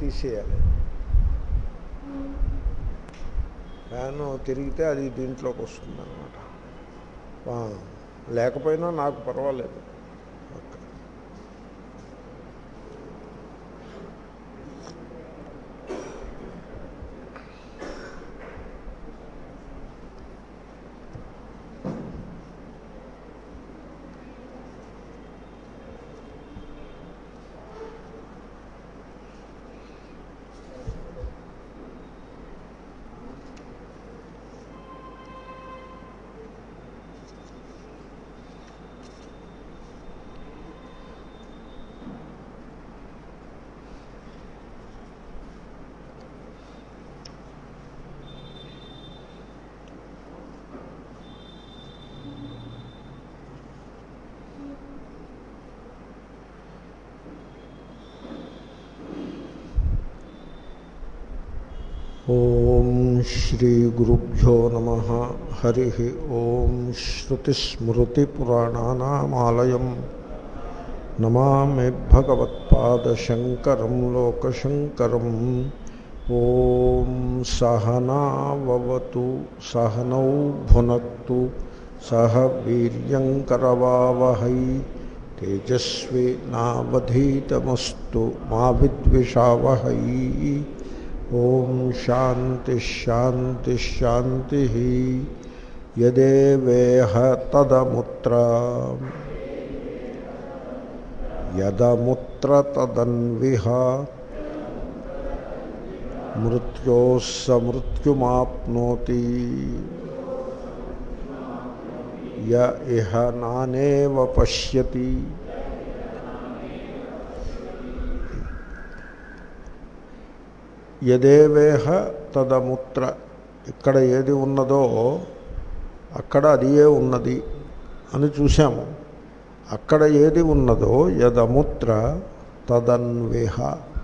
తీసేయాలి ఫ్యాన్ తిరిగితే అది దీంట్లోకి వస్తుంది అనమాట లేకపోయినా నాకు పర్వాలేదు ఓకే. ఓం శ్రీ గురుభ్యో నమ హరి ఓం శ్రుతిస్మృతిపురాణానామాలయం నమామి భగవత్పాదశంకరం లోకశంకరం ఓం సహనావతు సహనౌ భునక్తు సహ వీర్యంకరవావహై తేజస్వి నావధీతమస్తు మా విద్విషావహై ఓం శాంతి శాంతి శాంతి యదేవేహ తదముత్ర యదముత్ర తదన్విహ మృత్యోస్స మృత్యుమాప్నోతి య ఇహ నానేవ పశ్యతి యదేవేహ తదముత్ర ఇక్కడ ఏది ఉన్నదో అక్కడ అదియే ఉన్నది అని చూశాము అక్కడ ఏది ఉన్నదో యదముత్ర తదన్వేహ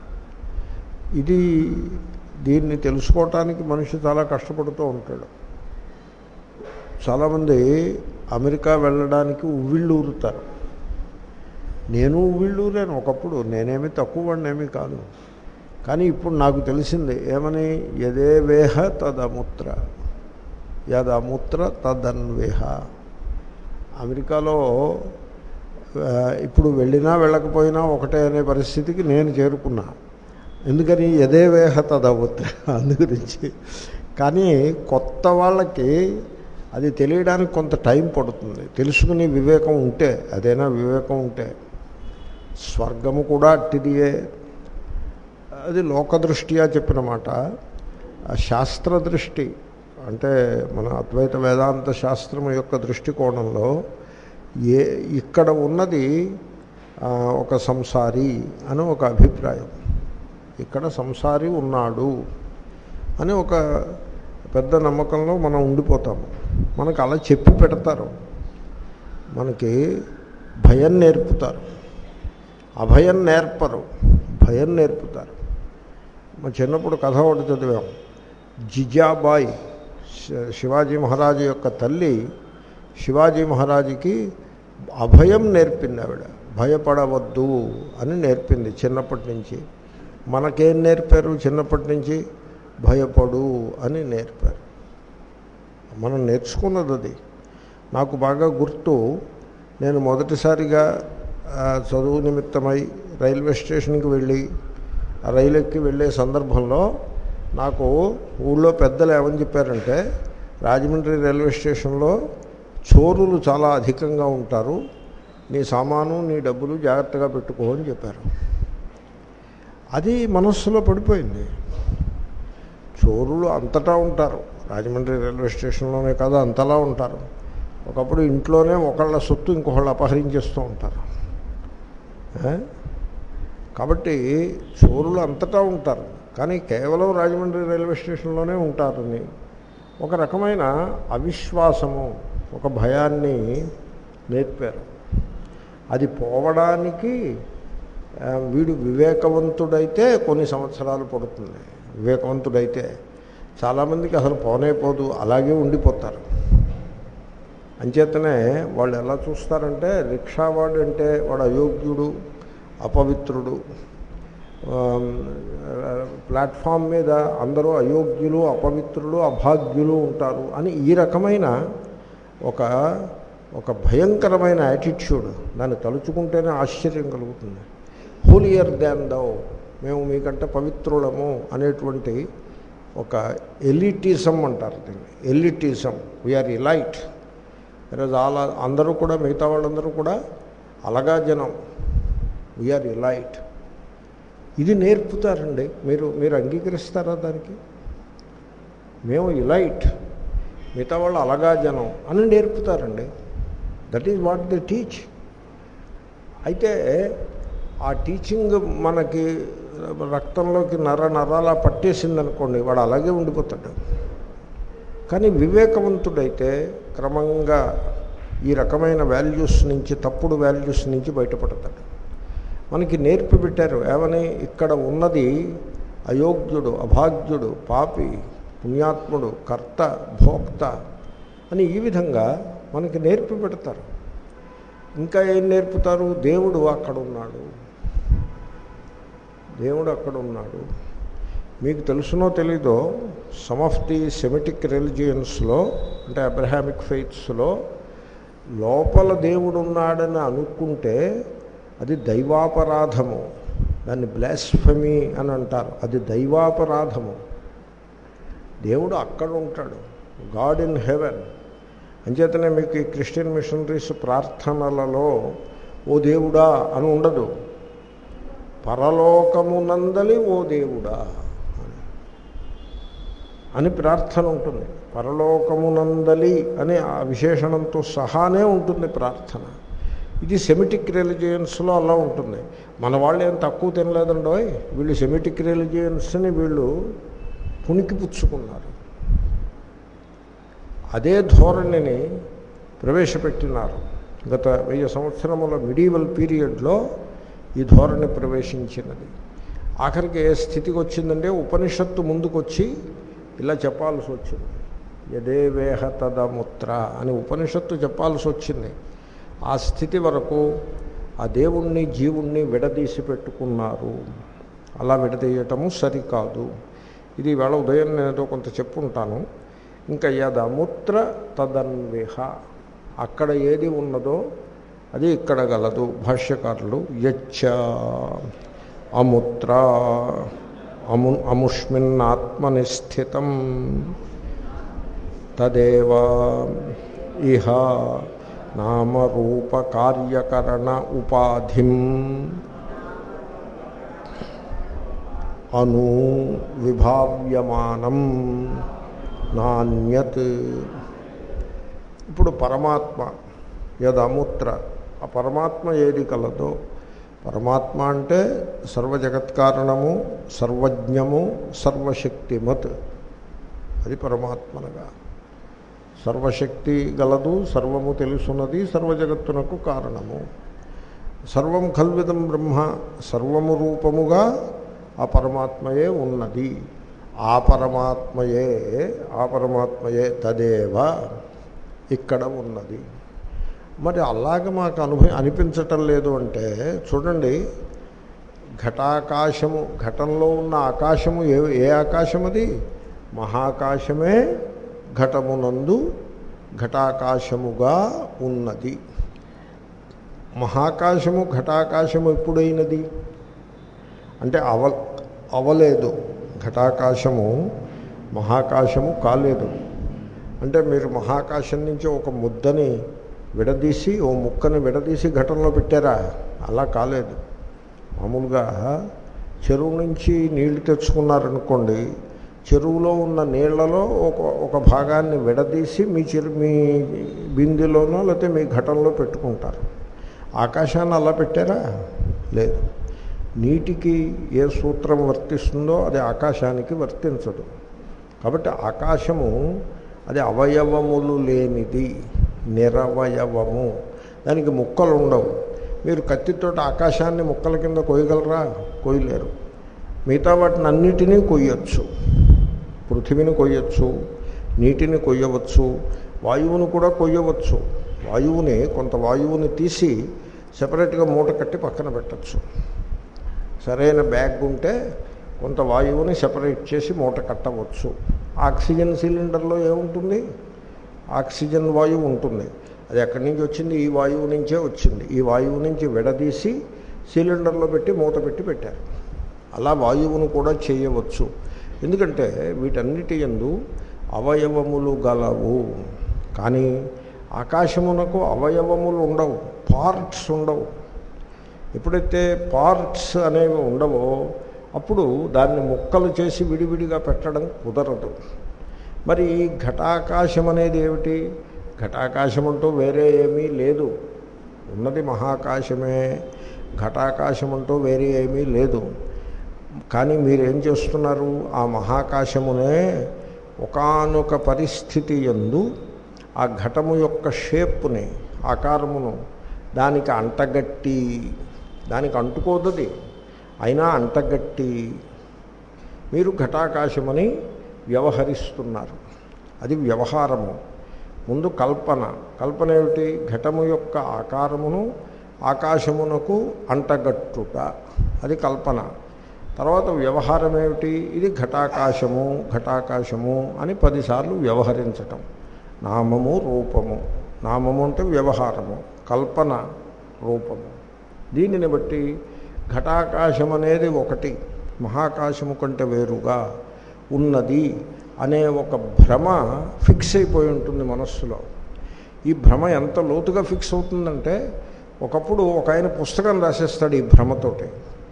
ఇది దీన్ని తెలుసుకోవటానికి మనిషి చాలా కష్టపడుతూ ఉంటాడు చాలామంది అమెరికా వెళ్ళడానికి ఉవ్విళ్ళు ఊరుతారు నేను ఉవ్విళ్ళు ఊరాను ఒకప్పుడు నేనేమి తక్కువ వాడినేమీ కాదు కానీ ఇప్పుడు నాకు తెలిసింది ఏమని యదేవేహ తదముత్ర యదముత్ర తదన్వేహ అమెరికాలో ఆ, ఇప్పుడు వెళ్ళినా వెళ్ళకపోయినా ఒకటే అనే పరిస్థితికి నేను చేరుకున్నా ఎందుకని యదేవేహ తదముత్ర అందు గురించి కానీ కొత్త వాళ్ళకి అది తెలియడానికి కొంత టైం పడుతుంది తెలుసుకునే వివేకం ఉంటే అదైనా వివేకం ఉంటే స్వర్గము కూడా అట్టిదియే అది లోకదృష్ట్యా చెప్పిన మాట ఆ శాస్త్ర దృష్టి అంటే మన అద్వైత వేదాంత శాస్త్రం యొక్క దృష్టికోణంలో ఏ ఇక్కడ ఉన్నది ఆ, ఒక సంసారి అని ఒక అభిప్రాయం ఇక్కడ సంసారి ఉన్నాడు అని ఒక పెద్ద నమ్మకంలో మనం ఉండిపోతాము మనకు అలా చెప్పి పెడతారు మనకి భయం నేర్పుతారు అభయం నేర్పరు భయం నేర్పుతారు మా చిన్నప్పుడు కథ ఒకటి చదివాం జిజాబాయి శ- శివాజీ మహారాజు యొక్క తల్లి శివాజీ మహారాజుకి అభయం నేర్పింది ఆవిడ భయపడవద్దు అని నేర్పింది చిన్నప్పటి నుంచి మనకేం నేర్పారు చిన్నప్పటి నుంచి భయపడు అని నేర్పారు మనం నేర్చుకున్నది అది నాకు బాగా గుర్తు నేను మొదటిసారిగా ఆ, చదువు నిమిత్తమై రైల్వే స్టేషన్కి వెళ్ళి ఆ రైలు ఎక్కి వెళ్ళే సందర్భంలో నాకు ఊళ్ళో పెద్దలు ఏమని చెప్పారంటే రాజమండ్రి రైల్వే స్టేషన్లో చోరులు చాలా అధికంగా ఉంటారు నీ సామాను నీ డబ్బులు జాగ్రత్తగా పెట్టుకో అని చెప్పారు అది మనస్సులో పడిపోయింది చోరులు అంతటా ఉంటారు రాజమండ్రి రైల్వే స్టేషన్లోనే కాదు అంతలా ఉంటారు ఒకప్పుడు ఇంట్లోనే ఒకళ్ళ సొత్తు ఇంకొకళ్ళు అపహరించేస్తూ ఉంటారు ఏ? కాబట్టి చోరులు అంతటా ఉంటారు కానీ కేవలం రాజమండ్రి రైల్వే స్టేషన్లోనే ఉంటారని ఒక రకమైన అవిశ్వాసము ఒక భయాన్ని నేర్పారు అది పోవడానికి ఆ, వీడు వివేకవంతుడైతే కొన్ని సంవత్సరాలు పడుతుంది వివేకవంతుడైతే చాలామందికి అసలు పోనే పోదు అలాగే ఉండిపోతారు అంచేతనే వాళ్ళు ఎలా చూస్తారంటే రిక్షావాడు అంటే వాడు అయోగ్యుడు అపవిత్రుడు ప్లాట్ఫామ్ మీద అందరూ అయోగ్యులు అపవిత్రులు అభాగ్యులు ఉంటారు అని ఈ రకమైన ఒక ఒక భయంకరమైన యాటిట్యూడ్ దాన్ని తలుచుకుంటేనే ఆశ్చర్యం కలుగుతుంది హోలియర్ దాన్ దౌ మేము మీకంటే పవిత్రులము అనేటువంటి ఒక ఎలిటిజం అంటారు దీన్ని ఎలిటిజం వీఆర్ ఇలైట్ ఈరోజు అలా అందరూ కూడా మిగతా వాళ్ళందరూ కూడా అలగా జనం వీఆర్ ఇలైట్ ఇది నేర్పుతారండి మీరు మీరు అంగీకరిస్తారా దానికి మేము ఇలైట్ మిగతా వాళ్ళు అలగా జనం అని నేర్పుతారండి that is what the teach అయితే ఆ టీచింగ్ మనకి రక్తంలోకి నర నరాలా పట్టేసిందనుకోండి వాడు అలాగే ఉండిపోతాడు కానీ వివేకవంతుడైతే క్రమంగా ఈ రకమైన వాల్యూస్ నుంచి తప్పుడు వాల్యూస్ నుంచి బయటపడతాడు మనకి నేర్పి పెట్టారు ఏమని ఇక్కడ ఉన్నది అయోగ్యుడు అభాగ్యుడు పాపి పుణ్యాత్ముడు కర్త భోక్త అని ఈ విధంగా మనకి నేర్పి పెడతారు ఇంకా ఏం నేర్పుతారు దేవుడు అక్కడ ఉన్నాడు దేవుడు అక్కడ ఉన్నాడు మీకు తెలుసునో తెలీదో సమ్ ఆఫ్ ది సెమిటిక్ రిలిజియన్స్లో అంటే అబ్రహామిక్ ఫెయిత్స్లో లోపల దేవుడు ఉన్నాడని అనుకుంటే అది దైవాపరాధము దాన్ని బ్లాస్ఫమీ అని అంటారు అది దైవాపరాధము దేవుడు అక్కడ ఉంటాడు గాడ్ ఇన్ హెవెన్ అంచేతనే మీకు ఈ క్రిస్టియన్ మిషనరీస్ ప్రార్థనలలో ఓ దేవుడా అని ఉండదు పరలోకమునందలి ఓ దేవుడా అని అని ప్రార్థన ఉంటుంది పరలోకమునందలి అనే ఆ విశేషణంతో సహానే ఉంటుంది ప్రార్థన ఇది సెమిటిక్ రిలిజియన్స్లో అలా ఉంటుంది మన వాళ్ళు ఏం తక్కువ తినలేదండోయ్ వీళ్ళు సెమిటిక్ రిలిజియన్స్ని వీళ్ళు పుణికి పుచ్చుకున్నారు అదే ధోరణిని ప్రవేశపెట్టినారు గత వెయ్యి సంవత్సరముల మిడీవల్ పీరియడ్లో ఈ ధోరణి ప్రవేశించినది ఆఖరికి ఏ స్థితికి వచ్చిందంటే ఉపనిషత్తు ముందుకొచ్చి ఇలా చెప్పాల్సి వచ్చింది యదేవేహ తదముత్ర అని ఉపనిషత్తు చెప్పాల్సి వచ్చింది ఆ స్థితి వరకు ఆ దేవుణ్ణి జీవుణ్ణి విడదీసి పెట్టుకున్నారు అలా విడదీయటము సరికాదు ఇది వేళ ఉదయం నేను కొంత చెప్పుంటాను ఇంకా యదముత్ర తదన్విహ అక్కడ ఏది ఉన్నదో అది ఇక్కడ గలదు భాష్యకారులు యచ్చ అముత్ర అము అముష్మిన్నాత్మని స్థితం తదేవ ఇహ నామరూప కార్యకరణ ఉపాధిం అను విభావ్యమానం నాణ్యత్ ఇప్పుడు పరమాత్మ యదముత్ర ఆ పరమాత్మ ఏది కలదో పరమాత్మ అంటే సర్వజగత్కారణము సర్వజ్ఞము సర్వశక్తిమత్ అది పరమాత్మనగా సర్వశక్తి గలదు సర్వము తెలుసున్నది సర్వజగత్తునకు కారణము సర్వం కల్విదం బ్రహ్మ సర్వము రూపముగా ఆ పరమాత్మయే ఉన్నది ఆ పరమాత్మయే ఆ పరమాత్మయే తదేవ ఇక్కడ ఉన్నది మరి అలాగ మాకు అనుభవం అనిపించటం లేదు అంటే చూడండి ఘటాకాశము ఘటంలో ఉన్న ఆకాశము ఏ ఏ ఆకాశం అది మహాకాశమే ఘటమునందు ఘటాకాశముగా ఉన్నది మహాకాశము ఘటాకాశము ఎప్పుడైనది అంటే అవ అవలేదు ఘటాకాశము మహాకాశము కాలేదు అంటే మీరు మహాకాశం నుంచి ఒక ముద్దని విడదీసి ఓ ముక్కని విడదీసి ఘటనలో పెట్టారా అలా కాలేదు మామూలుగా చెరువు నుంచి నీళ్లు తెచ్చుకున్నారనుకోండి చెరువులో ఉన్న నీళ్లలో ఒక ఒక భాగాన్ని విడదీసి మీ చెరు మీ బిందులోనో లేకపోతే మీ ఘటనలో పెట్టుకుంటారు ఆకాశాన్ని అలా పెట్టారా లేదు నీటికి ఏ సూత్రం వర్తిస్తుందో అది ఆకాశానికి వర్తించదు కాబట్టి ఆకాశము అది అవయవములు లేనిది నిరవయవము దానికి ముక్కలు ఉండవు మీరు కత్తితోటి ఆకాశాన్ని ముక్కల కింద కొయ్యగలరా కొయ్యలేరు మిగతా వాటిని అన్నిటినీ కొయ్యొచ్చు పృథివీని కొయ్యొచ్చు నీటిని కొయ్యవచ్చు వాయువును కూడా కొయ్యవచ్చు వాయువుని కొంత వాయువుని తీసి సెపరేట్గా మూట కట్టి పక్కన పెట్టచ్చు సరైన బ్యాగ్ ఉంటే కొంత వాయువుని సెపరేట్ చేసి మూట కట్టవచ్చు ఆక్సిజన్ సిలిండర్లో ఏముంటుంది ఆక్సిజన్ వాయువు ఉంటుంది అది ఎక్కడి నుంచి వచ్చింది ఈ వాయువు నుంచే వచ్చింది ఈ వాయువు నుంచి విడదీసి సిలిండర్లో పెట్టి మూత పెట్టి పెట్టారు అలా వాయువును కూడా చేయవచ్చు ఎందుకంటే వీటన్నిటి ఎందు అవయవములు గలవు కానీ ఆకాశమునకు అవయవములు ఉండవు పార్ట్స్ ఉండవు ఎప్పుడైతే పార్ట్స్ అనేవి ఉండవో అప్పుడు దాన్ని ముక్కలు చేసి విడివిడిగా పెట్టడం కుదరదు మరి ఈ ఘటాకాశం అనేది ఏమిటి ఘటాకాశం అంటూ వేరే ఏమీ లేదు ఉన్నది మహాకాశమే ఘటాకాశం అంటూ వేరే ఏమీ లేదు కానీ మీరేం చేస్తున్నారు ఆ మహాకాశమునే ఒకానొక పరిస్థితి ఎందు ఆ ఘటము యొక్క షేప్ని ఆకారమును దానికి అంటగట్టి దానికి అంటుకోదది అయినా అంటగట్టి మీరు ఘటాకాశమని వ్యవహరిస్తున్నారు అది వ్యవహారము ముందు కల్పన కల్పన ఏమిటి ఘటము యొక్క ఆకారమును ఆకాశమునకు అంటగట్టుట అది కల్పన తర్వాత వ్యవహారం ఏమిటి ఇది ఘటాకాశము ఘటాకాశము అని పదిసార్లు వ్యవహరించటం నామము రూపము నామము అంటే వ్యవహారము కల్పన రూపము దీనిని బట్టి ఘటాకాశం అనేది ఒకటి మహాకాశము కంటే వేరుగా ఉన్నది అనే ఒక భ్రమ ఫిక్స్ అయిపోయి ఉంటుంది మనస్సులో ఈ భ్రమ ఎంత లోతుగా ఫిక్స్ అవుతుందంటే ఒకప్పుడు ఒక ఆయన పుస్తకం రాసేస్తాడు ఈ భ్రమతోటి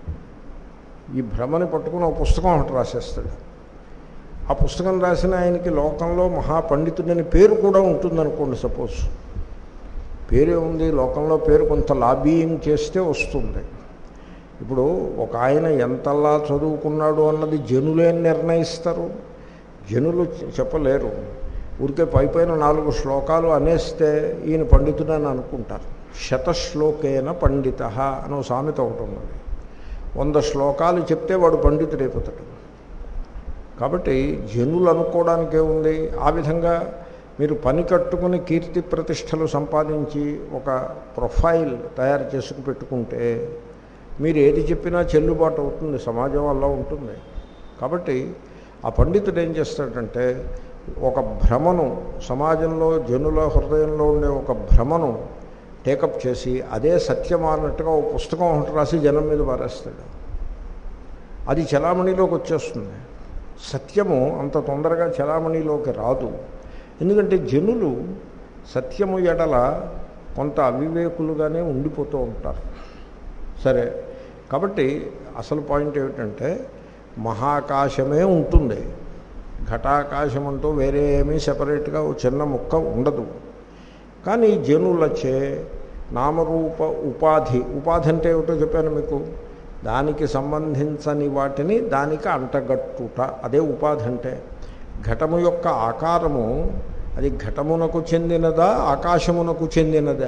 ఈ భ్రమని పట్టుకుని ఒక పుస్తకం ఒకటి రాసేస్తాడు ఆ పుస్తకం రాసిన ఆయనకి లోకంలో మహాపండితుడని పేరు కూడా ఉంటుందనుకోండి సపోజ్ పేరే ఉంది లోకంలో పేరు కొంత లాబీయింగ్ చేస్తే వస్తుంది ఇప్పుడు ఒక ఆయన ఎంతలా చదువుకున్నాడు అన్నది జనులే నిర్ణయిస్తారు జనులు చెప్పలేరు ఊరికే పై పైన నాలుగు శ్లోకాలు అనేస్తే ఈయన పండితుడని అనుకుంటారు శతశ్లోకేన పండిత అని సామెత ఒకటి ఉన్నది వంద శ్లోకాలు చెప్తే వాడు పండితుడైపోతాడు కాబట్టి జనులు అనుకోవడానికే ఉంది ఆ విధంగా మీరు పని కట్టుకుని కీర్తి ప్రతిష్టలు సంపాదించి ఒక ప్రొఫైల్ తయారు చేసుకు పెట్టుకుంటే మీరు ఏది చెప్పినా చెల్లుబాటు అవుతుంది సమాజం అలా ఉంటుంది కాబట్టి ఆ పండితుడు ఏం చేస్తాడంటే ఒక భ్రమను సమాజంలో జనుల హృదయంలో ఉండే ఒక భ్రమను టేకప్ చేసి అదే సత్యం అన్నట్టుగా ఒక పుస్తకం ఒకటి రాసి జనం మీద పారేస్తాడు అది చలామణిలోకి వచ్చేస్తుంది సత్యము అంత తొందరగా చలామణిలోకి రాదు ఎందుకంటే జనులు సత్యము ఎడల కొంత అవివేకులుగానే ఉండిపోతూ ఉంటారు సరే కాబట్టి అసలు పాయింట్ ఏమిటంటే మహాకాశమే ఉంటుంది ఘటాకాశం అంటూ వేరే ఏమీ సెపరేట్గా ఓ చిన్న ముక్క ఉండదు కానీ జనులచే నామరూప ఉపాధి ఉపాధి అంటే ఏమిటో చెప్పాను మీకు దానికి సంబంధించని వాటిని దానికి అంటగట్టుట అదే ఉపాధి అంటే ఘటము యొక్క ఆకారము అది ఘటమునకు చెందినదా ఆకాశమునకు చెందినదా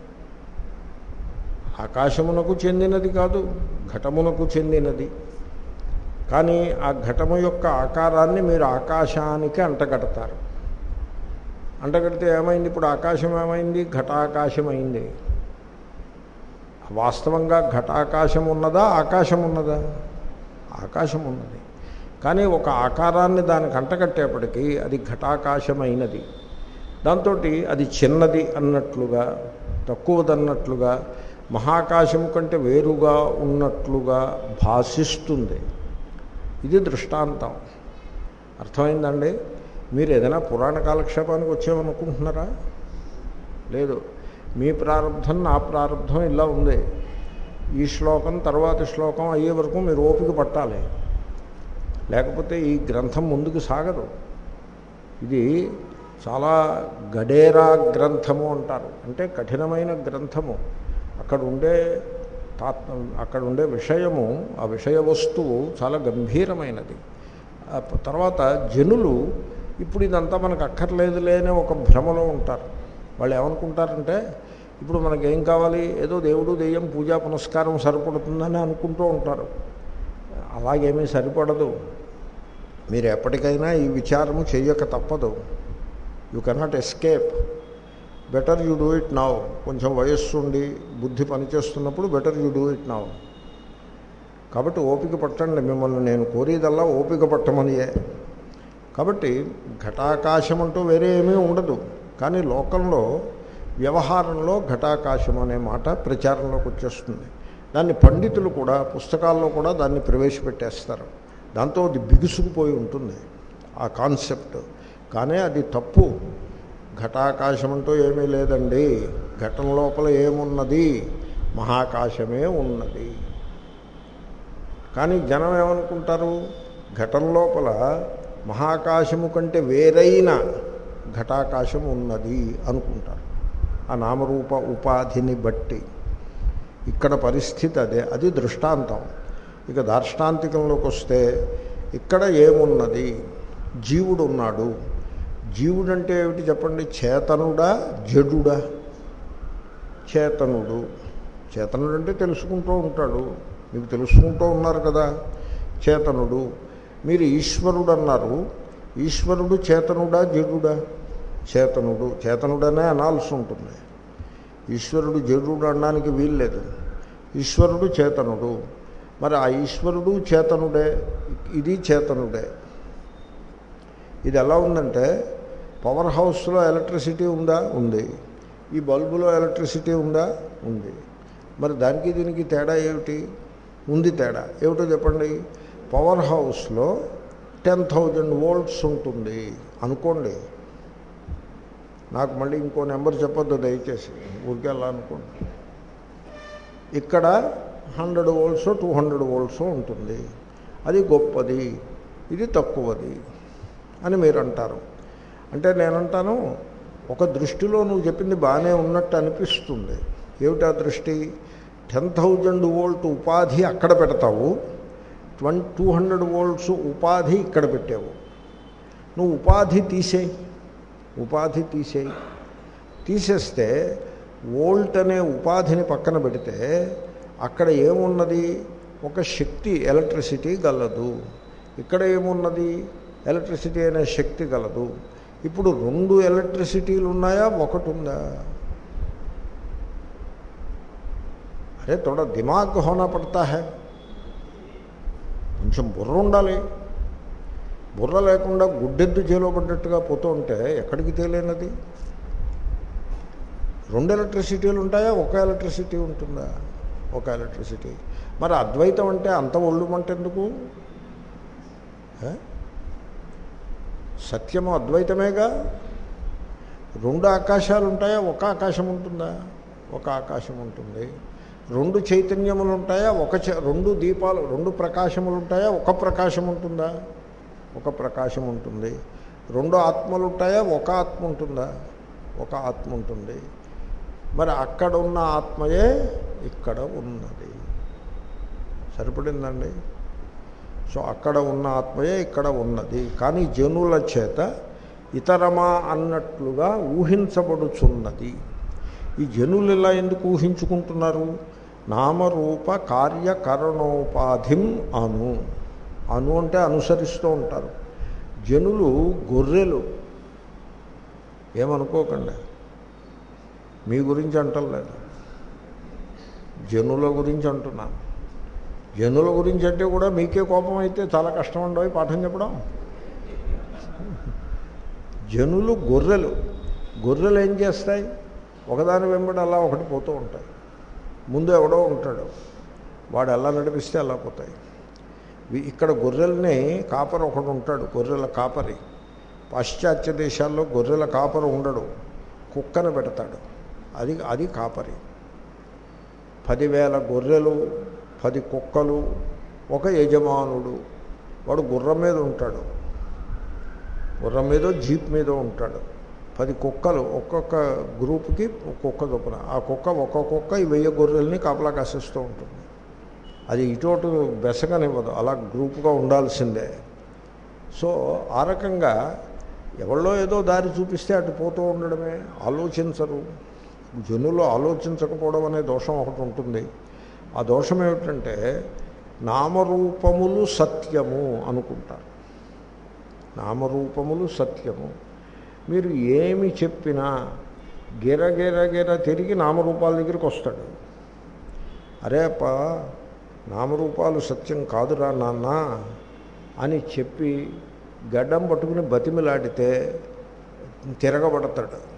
ఆకాశమునకు చెందినది కాదు ఘటమునకు చెందినది కానీ ఆ ఘటము యొక్క ఆకారాన్ని మీరు ఆకాశానికి అంటగడతారు అంటగడితే ఏమైంది ఇప్పుడు ఆకాశం ఏమైంది ఘటాకాశం అయింది వాస్తవంగా ఘటాకాశం ఉన్నదా ఆకాశం ఉన్నదా ఆకాశం ఉన్నది కానీ ఒక ఆకారాన్ని దానికి అంటగట్టేపటికి అది ఘటాకాశమైనది దాంతో అది చిన్నది అన్నట్లుగా తక్కువదన్నట్లుగా మహాకాశం కంటే వేరుగా ఉన్నట్లుగా భాషిస్తుంది ఇది దృష్టాంతం అర్థమైందండి మీరు ఏదైనా పురాణ కాలక్షేపానికి వచ్చామనుకుంటున్నారా లేదు మీ ప్రారంభం నా ప్రారంభం ఇలా ఉంది ఈ శ్లోకం తర్వాత శ్లోకం అయ్యే వరకు మీరు ఓపిక పట్టాలి లేకపోతే ఈ గ్రంథం ముందుకు సాగదు ఇది చాలా గడేరా గ్రంథము అంటారు అంటే కఠినమైన గ్రంథము అక్కడ ఉండే తాత్ అక్కడ ఉండే విషయము ఆ విషయ వస్తువు చాలా గంభీరమైనది ఆ తర్వాత జనులు ఇప్పుడు ఇదంతా మనకు అక్కర్లేదులే అనే ఒక భ్రమలో ఉంటారు వాళ్ళు ఏమనుకుంటారంటే ఇప్పుడు మనకేం కావాలి ఏదో దేవుడు దెయ్యం పూజా పునస్కారం సరిపడుతుందని అనుకుంటూ ఉంటారు అలాగేమీ సరిపడదు మీరు ఎప్పటికైనా ఈ విచారము చేయక తప్పదు you cannot escape better you do it now కొంచెం వయస్సు ఉండి బుద్ధి పనిచేస్తున్నప్పుడు better you do it now కాబట్టి ఓపిక పట్టండి మిమ్మల్ని నేను కోరేదల్లా ఓపిక పట్టమనియే కాబట్టి ఘటాకాశం అంటూ వేరే ఏమీ ఉండదు కానీ లోకంలో వ్యవహారంలో ఘటాకాశం అనే మాట ప్రచారంలోకి వచ్చేస్తుంది దాన్ని పండితులు కూడా పుస్తకాల్లో కూడా దాన్ని ప్రవేశపెట్టేస్తారు దాంతో అది బిగుసుకుపోయి ఉంటుంది ఆ కాన్సెప్ట్ కానీ అది తప్పు ఘటాకాశం అంటూ ఏమీ లేదండి ఘటన లోపల ఏమున్నది మహాకాశమే ఉన్నది కానీ జనం ఏమనుకుంటారు ఘటన లోపల మహాకాశము కంటే వేరైన ఘటాకాశం ఉన్నది అనుకుంటారు ఆ నామరూప ఉపాధిని బట్టి ఇక్కడ పరిస్థితి అదే అది దృష్టాంతం ఇక దార్ష్టాంతికంలోకి వస్తే ఇక్కడ ఏమున్నది జీవుడు ఉన్నాడు జీవుడు అంటే ఏమిటి చెప్పండి చేతనుడా జడుడా చేతనుడు చేతనుడు అంటే తెలుసుకుంటూ ఉంటాడు మీకు తెలుసుకుంటూ ఉన్నారు కదా చేతనుడు మీరు ఈశ్వరుడు అన్నారు ఈశ్వరుడు చేతనుడా జడుడా చేతనుడు చేతనుడనే అనాల్సి ఉంటుంది ఈశ్వరుడు జడుడు అనడానికి వీల్లేదు ఈశ్వరుడు చేతనుడు మరి ఆ ఈశ్వరుడు చేతనుడే ఇది చేతనుడే ఇది ఎలా ఉందంటే పవర్ హౌస్లో ఎలక్ట్రిసిటీ ఉందా ఉంది ఈ బల్బులో ఎలక్ట్రిసిటీ ఉందా ఉంది మరి దానికి దీనికి తేడా ఏమిటి ఉంది తేడా ఏమిటో చెప్పండి పవర్ హౌస్లో టెన్ థౌజండ్ వోల్ట్స్ ఉంటుంది అనుకోండి నాకు మళ్ళీ ఇంకో నెంబర్ చెప్పొద్దు దయచేసి ఊరికే అలా అనుకోండి ఇక్కడ hundred volts two hundred volts ఉంటుంది అది గొప్పది ఇది తక్కువది అని మీరు అంటారు అంటే నేనంటాను ఒక దృష్టిలో నువ్వు చెప్పింది బాగానే ఉన్నట్టు అనిపిస్తుంది ఏమిటా దృష్టి టెన్ థౌజండ్ వోల్ట్ ఉపాధి అక్కడ పెడతావు ట్వం టూ హండ్రెడ్ వోల్ట్స్ ఉపాధి ఇక్కడ పెట్టావు నువ్వు ఉపాధి తీసేయి ఉపాధి తీసేయి తీసేస్తే వోల్ట్ అనే ఉపాధిని పక్కన పెడితే అక్కడ ఏమున్నది ఒక శక్తి ఎలక్ట్రిసిటీ గలదు ఇక్కడ ఏమున్నది ఎలక్ట్రిసిటీ అనే శక్తి గలదు ఇప్పుడు రెండు ఎలక్ట్రిసిటీలు ఉన్నాయా ఒకటి ఉందా అరే తోడ దిమాగ్ హోనా పడతా హై కొంచెం బుర్ర ఉండాలి బుర్ర లేకుండా గుడ్డెద్దు చేలో పడ్డట్టుగా పోతూ ఉంటే ఎక్కడికి తేలేనది రెండు ఎలక్ట్రిసిటీలు ఉంటాయా ఒక ఎలక్ట్రిసిటీ ఉంటుందా ఒక ఎలక్ట్రిసిటీ మరి అద్వైతం అంటే అంత ఒళ్ళు మంటెందుకు ఏ? సత్యము అద్వైతమేగా రెండు ఆకాశాలు ఉంటాయా ఒక ఆకాశం ఉంటుందా ఒక ఆకాశం ఉంటుంది రెండు చైతన్యములు ఉంటాయా ఒక చ- రెండు దీపాలు రెండు ప్రకాశములు ఉంటాయా ఒక ప్రకాశం ఉంటుందా ఒక ప్రకాశం ఉంటుంది రెండు ఆత్మలు ఉంటాయా ఒక ఆత్మ ఉంటుందా ఒక ఆత్మ ఉంటుంది మరి అక్కడ ఉన్న ఆత్మయే ఇక్కడ ఉన్నది సరిపడిందండి సో అక్కడ ఉన్న ఆత్మయే ఇక్కడ ఉన్నది కానీ జనుల చేత ఇతరమా అన్నట్లుగా ఊహించబడుచున్నది ఈ జనులు ఇలా ఎందుకు ఊహించుకుంటున్నారు నామరూప కార్యకరణోపాధిం అను అను అంటే అనుసరిస్తూ ఉంటారు జనులు గొర్రెలు ఏమనుకోకండి మీ గురించి అంటలేదు జనుల గురించి అంటున్నాను జనుల గురించి అంటే కూడా మీకే కోపం అయితే చాలా కష్టం ఉండవు పాఠం చెప్పడం జనులు గొర్రెలు గొర్రెలు ఏం చేస్తాయి ఒకదాని వెంబడి అలా ఒకటి పోతూ ఉంటాయి ముందు ఎవడో ఉంటాడు వాడు ఎలా నడిపిస్తే అలా పోతాయి వి- ఇక్కడ గొర్రెల్ని కాపరి ఒకడు ఉంటాడు గొర్రెల కాపరి పాశ్చాత్య దేశాల్లో గొర్రెల కాపరి ఉండడు కుక్కను పెడతాడు అది అది కాపరి పదివేల గొర్రెలు పది కుక్కలు ఒక యజమానుడు వాడు గుర్రం మీద ఉంటాడు గుర్రం మీద జీప్ మీద ఉంటాడు పది కుక్కలు ఒక్కొక్క గ్రూప్కి ఒక్కొక్క చొప్పున ఆ కుక్క ఒక్కొక్క కుక్క ఈ వెయ్యి గొర్రెల్ని కాపలా కాసేస్తూ ఉంటుంది అది ఇటు బెసగనివ్వదు అలా గ్రూప్గా ఉండాల్సిందే సో ఆ రకంగా ఎవళ్ళో ఏదో దారి చూపిస్తే అటు పోతూ ఉండడమే ఆలోచించరు జనులు ఆలోచించకపోవడం అనే దోషం ఒకటి ఉంటుంది ఆ దోషం ఏమిటంటే నామరూపములు సత్యము అనుకుంటారు నామరూపములు సత్యము మీరు ఏమి చెప్పినా గిర గిర గిర తిరిగి నామరూపాల దగ్గరికి వస్తాడు అరే అప్ప నామరూపాలు సత్యం కాదురా నాన్న అని చెప్పి గడ్డం పట్టుకుని బతిమిలాడితే తిరగబడతాడు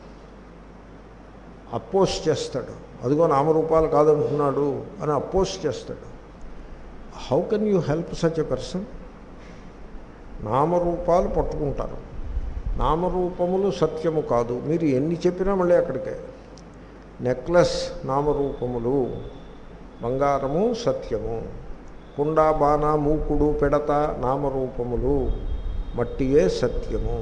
అపోజ్ చేస్తాడు అదిగో నామరూపాలు కాదంటున్నాడు అని అపోజ్ చేస్తాడు how can you help such a person నామరూపాలు పట్టుకుంటారు నామరూపములు సత్యము కాదు మీరు ఎన్ని చెప్పినా మళ్ళీ అక్కడికే నెక్లెస్ నామరూపములు బంగారము సత్యము కుండ బాణ మూకుడు పిడత నామరూపములు మట్టియే సత్యము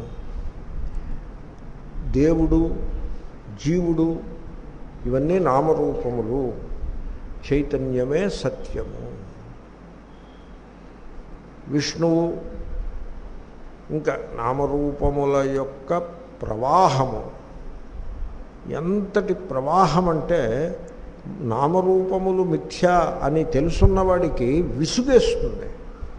దేవుడు జీవుడు ఇవన్నీ నామరూపములు చైతన్యమే సత్యము విష్ణువు ఇంకా నామరూపముల యొక్క ప్రవాహము ఎంతటి ప్రవాహం అంటే నామరూపములు మిథ్య అని తెలుసున్నవాడికి విసుగేస్తుంది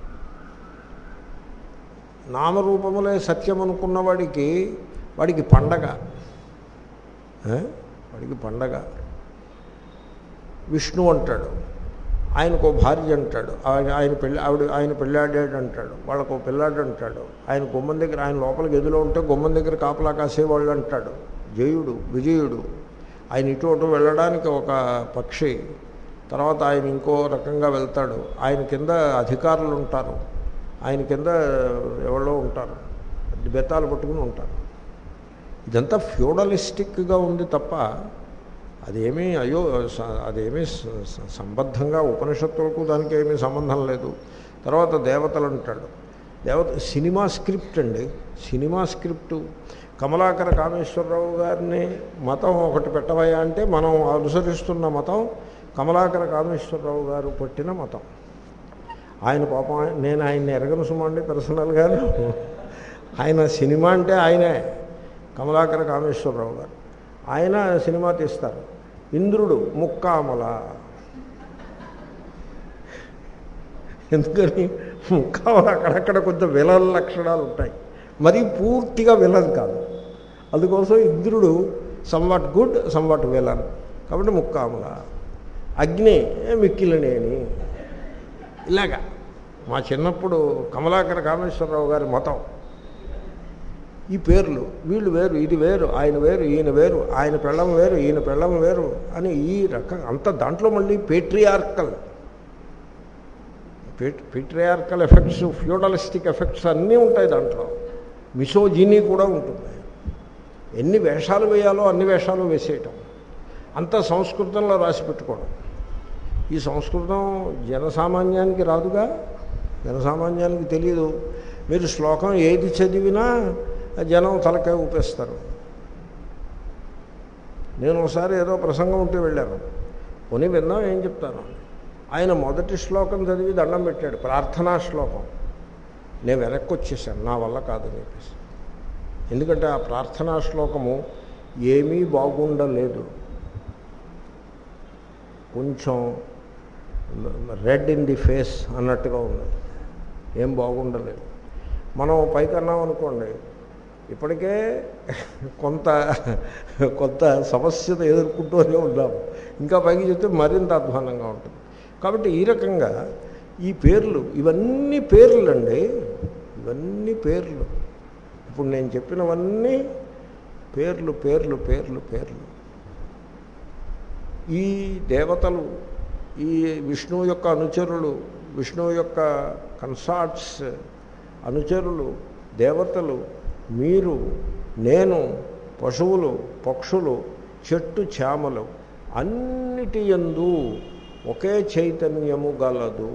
నామరూపములే సత్యం అనుకున్నవాడికి వాడికి పండగ ఏ? వాడికి పండగ విష్ణు అంటాడు ఆయనకు భార్య అంటాడు ఆయన ఆయన పెళ్ళి ఆవిడ ఆయన పెళ్ళాడాడు అంటాడు వాళ్ళకు పిల్లాడు అంటాడు ఆయన గుమ్మం దగ్గర ఆయన లోపల గదిలో ఉంటే గుమ్మం దగ్గర కాపలా కాసేవాళ్ళు అంటాడు జయుడు విజయుడు ఆయన ఇటు అటు వెళ్ళడానికి ఒక పక్షి తర్వాత ఆయన ఇంకో రకంగా వెళ్తాడు ఆయన కింద అధికారులు ఉంటారు ఆయన కింద ఎవరో ఉంటారు బెత్తాలు పట్టుకుని ఉంటారు ఇదంతా ఫ్యూడలిస్టిక్గా ఉంది తప్ప అదేమీ అయ్యో స- అదేమీ స- స- సంబద్ధంగా ఉపనిషత్తులకు దానికి ఏమీ సంబంధం లేదు తర్వాత దేవతలు అంటాడు దేవత సినిమా స్క్రిప్ట్ అండి సినిమా స్క్రిప్టు కమలాకర కామేశ్వరరావు గారిని మతం ఒకటి పెట్టవయా అంటే మనం అనుసరిస్తున్న మతం కమలాకర కామేశ్వరరావు గారు పట్టిన మతం ఆయన పాపం ఆయన- నేను ఆయన్ని ఎరగను సుమండి పర్సనల్గాను ఆయన సినిమా అంటే ఆయనే కమలాకర కామేశ్వరరావు గారు ఆయన సినిమా తీస్తారు ఇంద్రుడు ముక్కామల ఎందుకని ముక్కామల అక్కడక్కడ కొంచెం విలన్ లక్షణాలు ఉంటాయి మరీ పూర్తిగా విలన్ కాదు అందుకోసం ఇంద్రుడు సంవాట్ గుడ్ సంవాట్ విలన్ కాబట్టి ముక్కామల అగ్ని మిక్కిలనేని ఇలాగా మా చిన్నప్పుడు కమలాకర కామేశ్వరరావు గారి మతం ఈ పేర్లు వీళ్ళు వేరు ఇది వేరు ఆయన వేరు ఈయన వేరు ఆయన పెళ్ళం వేరు ఈయన పెళ్ళం వేరు అని ఈ రకం అంత దాంట్లో మళ్ళీ patriarchal patriarchal effects feudalistic effects అన్నీ ఉంటాయి దాంట్లో మిసోజినీ కూడా ఉంటుంది ఎన్ని వేషాలు వేయాలో అన్ని వేషాలు వేసేయటం అంతా సంస్కృతంలో రాసి పెట్టుకోవడం ఈ సంస్కృతం జనసామాన్యానికి రాదుగా జనసామాన్యానికి తెలియదు మీరు శ్లోకం ఏది చదివినా జనం తలకాయ ఊపేస్తారు నేను ఒకసారి ఏదో ప్రసంగం ఉంటే వెళ్ళాను కొని విందాం ఏం చెప్తాను ఆయన మొదటి శ్లోకం చదివి దండం పెట్టాడు ప్రార్థనా శ్లోకం నేను వెనక్కి వచ్చేసాను నా వల్ల కాదని చెప్పేసి ఎందుకంటే ఆ ప్రార్థనా శ్లోకము ఏమీ బాగుండలేదు కొంచెం రెడ్ ఇన్ ది ఫేస్ అన్నట్టుగా ఉంది ఏం బాగుండలేదు మనం పైకి అన్నాం అనుకోండి ఇప్పటికే కొంత కొంత సమస్యను ఎదుర్కొంటూనే ఉన్నాం ఇంకా పైకి చెప్తే మరింత అధ్వానంగా ఉంటుంది కాబట్టి ఈ రకంగా ఈ పేర్లు ఇవన్నీ పేర్లండి ఇవన్నీ పేర్లు ఇప్పుడు నేను చెప్పినవన్నీ పేర్లు పేర్లు పేర్లు పేర్లు ఈ దేవతలు ఈ విష్ణువు యొక్క అనుచరులు విష్ణువు యొక్క కన్సార్ట్స్ అనుచరులు దేవతలు మీరు నేను పశువులు పక్షులు చెట్టు చేమలు అన్నిటి యందు ఒకే చైతన్యము గలదు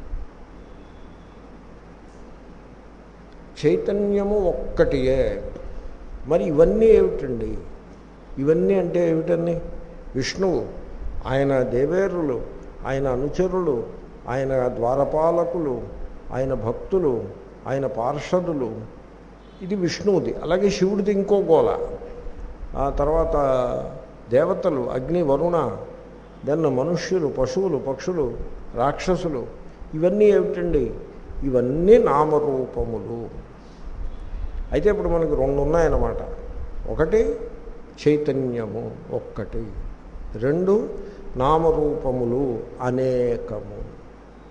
చైతన్యము ఒక్కటియే మరి ఇవన్నీ ఏమిటండి ఇవన్నీ అంటే ఏమిటని విష్ణువు ఆయన దేవేరులు ఆయన అనుచరులు ఆయన ద్వారపాలకులు ఆయన భక్తులు ఆయన పార్షదులు ఇది విష్ణువుది అలాగే శివుడిది ఇంకో గోల ఆ తర్వాత దేవతలు అగ్ని వరుణ దెన్ మనుష్యులు పశువులు పక్షులు రాక్షసులు ఇవన్నీ ఏమిటండి ఇవన్నీ నామరూపములు అయితే ఇప్పుడు మనకి రెండు ఉన్నాయన్నమాట ఒకటి చైతన్యము ఒక్కటి రెండు నామరూపములు అనేకము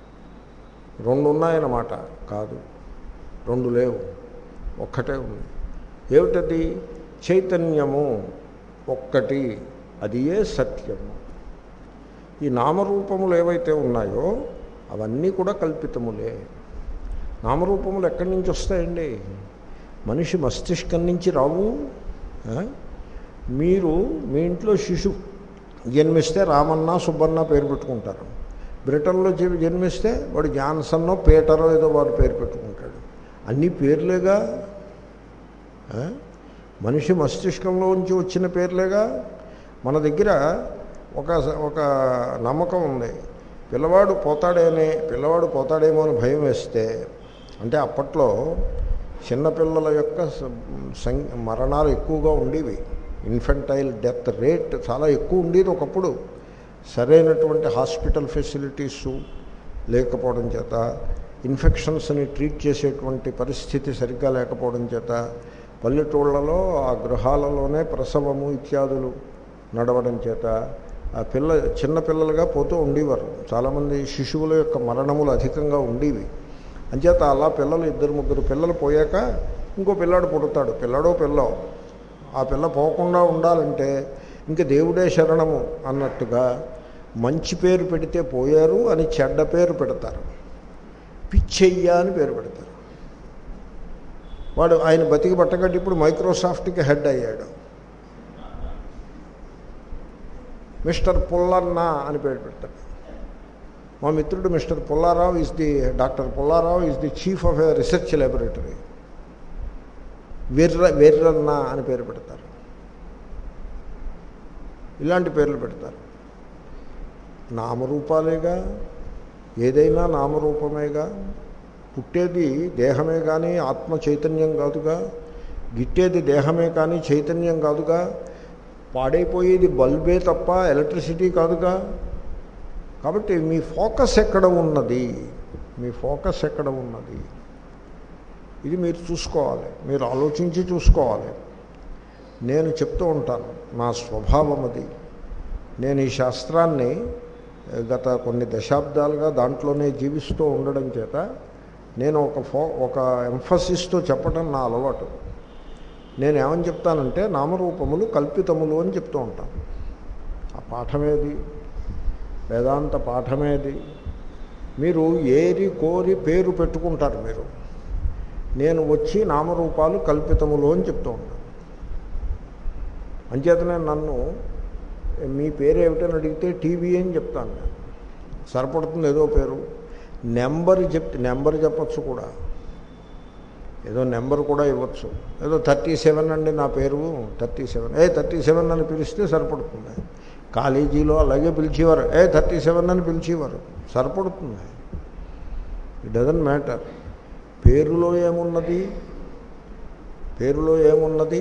రెండు ఉన్నాయన్నమాట కాదు రెండు లేవు ఒక్కటే ఉంది ఏమిటది చైతన్యము ఒక్కటి అది ఏ సత్యము ఈ నామరూపములు ఏవైతే ఉన్నాయో అవన్నీ కూడా కల్పితములే నామరూపములు ఎక్కడి నుంచి వస్తాయండి మనిషి మస్తిష్కం నుంచి రావు ఆ? మీరు మీ ఇంట్లో శిశు జన్మిస్తే రామన్న సుబ్బన్న పేరు పెట్టుకుంటారు బ్రిటన్లో చె- జన్మిస్తే వాడు జాన్సన్నో పీటరో ఏదో వాడు పేరు పెట్టుకుంటాడు అన్ని పేర్లేగా ఆ? మనిషి మస్తిష్కంలో నుంచి వచ్చిన పేర్లేగా మన దగ్గర ఒక ఒక నమ్మకం ఉంది పిల్లవాడు పోతాడేనే పిల్లవాడు పోతాడేమో అని భయం వేస్తే అంటే అప్పట్లో చిన్నపిల్లల యొక్క స- సం మరణాలు ఎక్కువగా ఉండేవి ఇన్ఫెంటైల్ డెత్ రేట్ చాలా ఎక్కువ ఉండేది ఒకప్పుడు సరైనటువంటి హాస్పిటల్ ఫెసిలిటీసు లేకపోవడం చేత ఇన్ఫెక్షన్స్ని ట్రీట్ చేసేటువంటి పరిస్థితి సరిగ్గా లేకపోవడం చేత పల్లెటూళ్ళలో ఆ గృహాలలోనే ప్రసవము ఇత్యాదులు నడవడం చేత ఆ పిల్ల చిన్న పిల్లలుగా పోతూ ఉండేవారు చాలామంది శిశువుల యొక్క మరణములు అధికంగా ఉండేవి అంచేత అలా పిల్లలు ఇద్దరు ముగ్గురు పిల్లలు పోయాక ఇంకో పిల్లాడు పుడతాడు పిల్లడో పిల్లో ఆ పిల్ల పోకుండా ఉండాలంటే ఇంక దేవుడే శరణము అన్నట్టుగా మంచి పేరు పెడితే పోయారు అని చెడ్డ పేరు పెడతారు పిచ్చయ్య అని పేరు పెడతారు వాడు ఆయన బతికి పట్టగట్టి ఇప్పుడు మైక్రోసాఫ్ట్కి హెడ్ అయ్యాడు మిస్టర్ పుల్లన్న అని పేరు పెడతాడు మా మిత్రుడు mister Pullarao is the doctor Pullarao is the chief of a research laboratory వెర్ర వెర్రన్న అని పేరు పెడతారు ఇలాంటి పేర్లు పెడతారు నామరూపాలేగా ఏదైనా నామరూపమేగా పుట్టేది దేహమే కానీ ఆత్మ చైతన్యం కాదుగా గిట్టేది దేహమే కానీ చైతన్యం కాదుగా పాడైపోయేది బల్బే తప్ప ఎలక్ట్రిసిటీ కాదుగా కాబట్టి మీ ఫోకస్ ఎక్కడ ఉన్నది మీ ఫోకస్ ఎక్కడ ఉన్నది ఇది మీరు చూసుకోవాలి మీరు ఆలోచించి చూసుకోవాలి నేను చెప్తూ ఉంటాను నా స్వభావం అది నేను ఈ శాస్త్రాన్ని గత కొన్ని దశాబ్దాలుగా దాంట్లోనే జీవిస్తూ ఉండడం చేత నేను ఒక ఫో ఒక ఎంఫసిస్తో చెప్పడం నా అలవాటు నేను ఏమని చెప్తానంటే నామరూపములు కల్పితములు అని చెప్తూ ఉంటాను ఆ పాఠమేది వేదాంత పాఠమేది మీరు ఏరి కోరి పేరు పెట్టుకుంటారు మీరు నేను వచ్చి నామరూపాలు కల్పితములు అని చెప్తూ ఉంటాను అంచేతనే నన్ను మీ పేరు ఏమిటని అడిగితే టీవీ అని చెప్తాను నేను సరిపడుతుంది ఏదో పేరు నెంబర్ చెప్తే నెంబర్ చెప్పచ్చు కూడా ఏదో నెంబర్ కూడా ఇవ్వచ్చు ఏదో థర్టీ సెవెన్ అండి నా పేరు thirty seven A thirty seven అని పిలిస్తే సరిపడుతుంది కాలేజీలో అలాగే పిలిచేవారు ఏ థర్టీ సెవెన్ అని పిలిచేవారు సరిపడుతుంది ఇట్ డజంట్ మ్యాటర్ పేరులో ఏమున్నది పేరులో ఏమున్నది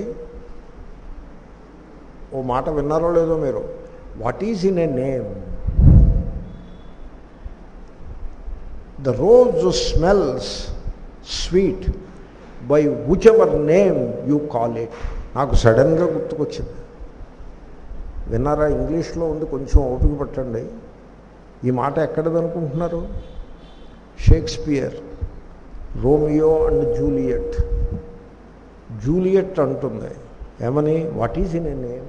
ఓ మాట విన్నారో లేదో మీరు what is in a name the rose smells sweet by which ever name you call it నాకు సడన్గా గుర్తుకొచ్చింది విన్నారా ఇంగ్లీష్లో ఉంది కొంచెం ఓపిక పట్టండి ఈ మాట ఎక్కడదనుకుంటున్నారు Shakespeare Romeo and Juliet Juliet అంటుంది ఏమని what is in a name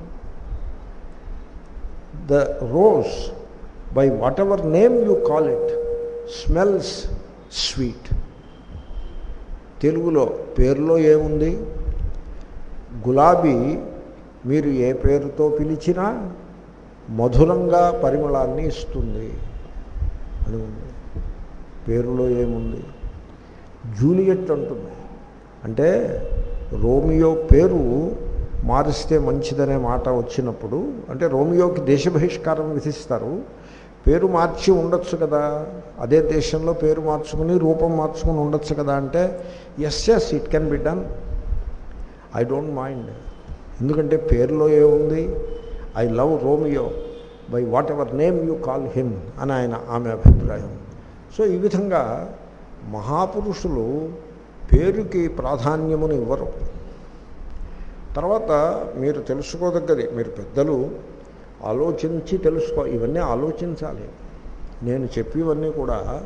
the rose by what ever name you call it smells sweet తెలుగులో పేరులో ఏముంది గులాబీ మీరు ఏ పేరుతో పిలిచినా మధురంగా పరిమళాన్ని ఇస్తుంది అని ఉంది పేరులో ఏముంది జూలియట్ అంటుంది అంటే రోమియో పేరు మారిస్తే మంచిదనే మాట వచ్చినప్పుడు అంటే రోమియోకి దేశ బహిష్కారం విధిస్తారు పేరు మార్చి ఉండొచ్చు కదా అదే దేశంలో పేరు మార్చుకుని రూపం మార్చుకుని ఉండొచ్చు కదా అంటే yes yes it can be done I don't mind ఎందుకంటే పేరులో ఏముంది I love Romeo by what ever name you call him అని ఆయన ఆమె అభిప్రాయం సో ఈ విధంగా మహాపురుషులు పేరుకి ప్రాధాన్యమును ఇవ్వరు తర్వాత మీరు తెలుసుకోదగ్గది మీరు పెద్దలు ఆలోచించి తెలుసుకో ఇవన్నీ ఆలోచించాలి నేను చెప్పేవన్నీ కూడా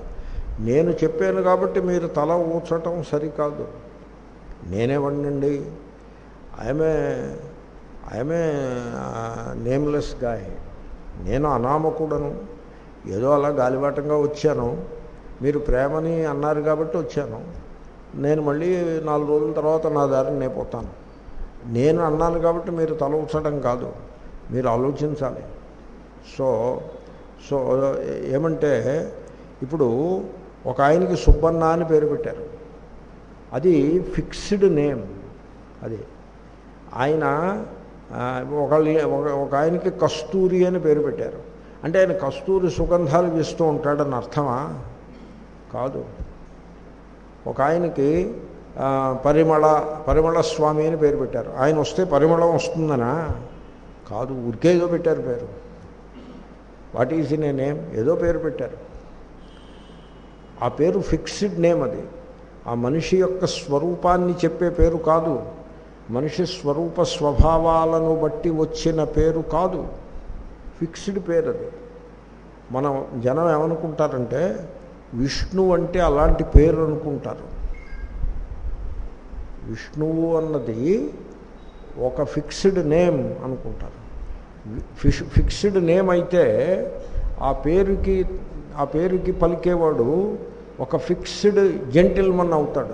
నేను చెప్పాను కాబట్టి మీరు తల ఊచటం సరికాదు నేనేవండి ఐఎమే ఐఎమే నేమ్లెస్ గాయ్ నేను అనామకుడను ఏదో అలా గాలివాటంగా వచ్చాను మీరు ప్రేమని అన్నారు కాబట్టి వచ్చాను నేను మళ్ళీ నాలుగు రోజుల తర్వాత నా దారిని నేను పోతాను నేను అన్నాను కాబట్టి మీరు తల ఉంచడం కాదు మీరు ఆలోచించాలి సో సో ఏమంటే ఇప్పుడు ఒక ఆయనకి సుబ్బన్న అని పేరు పెట్టారు అది ఫిక్స్డ్ నేమ్ అది ఆయన ఆ, ఒకళ్ళ ఒక- ఒక ఆయనకి కస్తూరి అని పేరు పెట్టారు అంటే ఆయన కస్తూరి సుగంధాలు వీస్తూ ఉంటాడని అర్థమా కాదు ఒక ఆయనకి ఆ, పరిమళ పరిమళ స్వామి అని పేరు పెట్టారు ఆయన వస్తే పరిమళం వస్తుందనా కాదు ఊరికే ఏదో పెట్టారు పేరు what is in a name ఏదో పేరు పెట్టారు ఆ పేరు ఫిక్స్డ్ నేమ్ అది ఆ మనిషి యొక్క స్వరూపాన్ని చెప్పే పేరు కాదు మనిషి స్వరూప స్వభావాలను బట్టి వచ్చిన పేరు కాదు ఫిక్స్డ్ పేరు అది మనం జనం ఏమనుకుంటారంటే విష్ణు అంటే అలాంటి పేరు అనుకుంటారు విష్ణువు అన్నది ఒక ఫిక్స్డ్ నేమ్ అనుకుంటారు ఫిష్ ఫిక్స్డ్ నేమ్ అయితే ఆ పేరుకి ఆ పేరుకి పలికేవాడు ఒక ఫిక్స్డ్ జెంటిల్మన్ అవుతాడు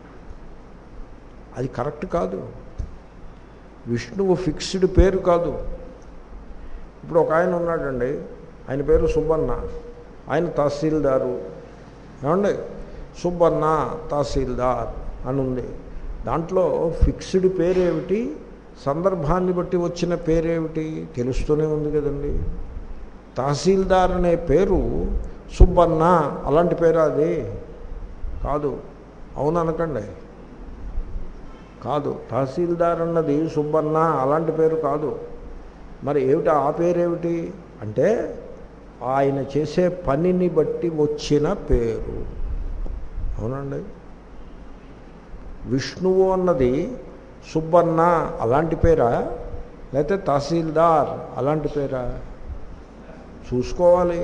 అది కరెక్ట్ కాదు విష్ణువు ఫిక్స్డ్ పేరు కాదు ఇప్పుడు ఒక ఆయన ఉన్నాడండి ఆయన పేరు సుబ్బన్న ఆయన తహసీల్దారు ఏమండి సుబ్బన్న తహసీల్దార్ అని ఉంది దాంట్లో ఫిక్స్డ్ పేరేమిటి సందర్భాన్ని బట్టి వచ్చిన పేరేమిటి తెలుస్తూనే ఉంది కదండి తహసీల్దార్ అనే పేరు సుబ్బన్న అలాంటి పేరు అది కాదు అవును అనకండి కాదు తహసీల్దార్ అన్నది సుబ్బన్న అలాంటి పేరు కాదు మరి ఏమిటి ఆ పేరేమిటి అంటే ఆయన చేసే పనిని బట్టి వచ్చిన పేరు అవునండి విష్ణువు అన్నది సుబ్బన్న అలాంటి పేరా లేకపోతే తహసీల్దార్ అలాంటి పేరా చూసుకోవాలి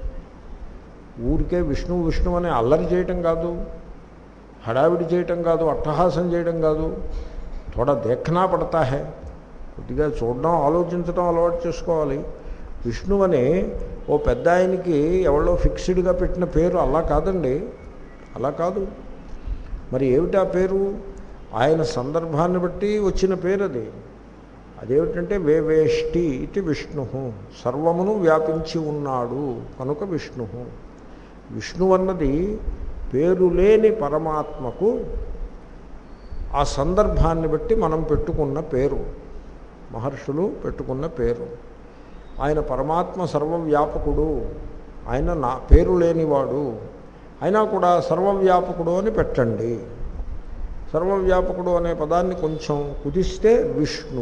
ఊరికే విష్ణువు విష్ణువు అని అల్లరి చేయటం కాదు హడావిడి చేయటం కాదు అట్టహాసం చేయడం కాదు థోడా దేఖనా పడతా హే కొద్దిగా చూడడం ఆలోచించడం అలవాటు చేసుకోవాలి విష్ణువని ఓ పెద్ద ఆయనకి ఎవరో ఫిక్స్డ్గా పెట్టిన పేరు అలా కాదండి అలా కాదు మరి ఏమిటి ఆ పేరు ఆయన సందర్భాన్ని బట్టి వచ్చిన పేరు అది అదేమిటంటే వేవేష్టి ఇది విష్ణు సర్వమును వ్యాపించి ఉన్నాడు కనుక విష్ణు విష్ణు అన్నది పేరు లేని పరమాత్మకు ఆ సందర్భాన్ని బట్టి మనం పెట్టుకున్న పేరు మహర్షులు పెట్టుకున్న పేరు ఆయన పరమాత్మ సర్వవ్యాపకుడు ఆయన నా పేరు లేనివాడు అయినా కూడా సర్వవ్యాపకుడు అని పెట్టండి సర్వవ్యాపకుడు అనే పదాన్ని కొంచెం కుదిస్తే విష్ణు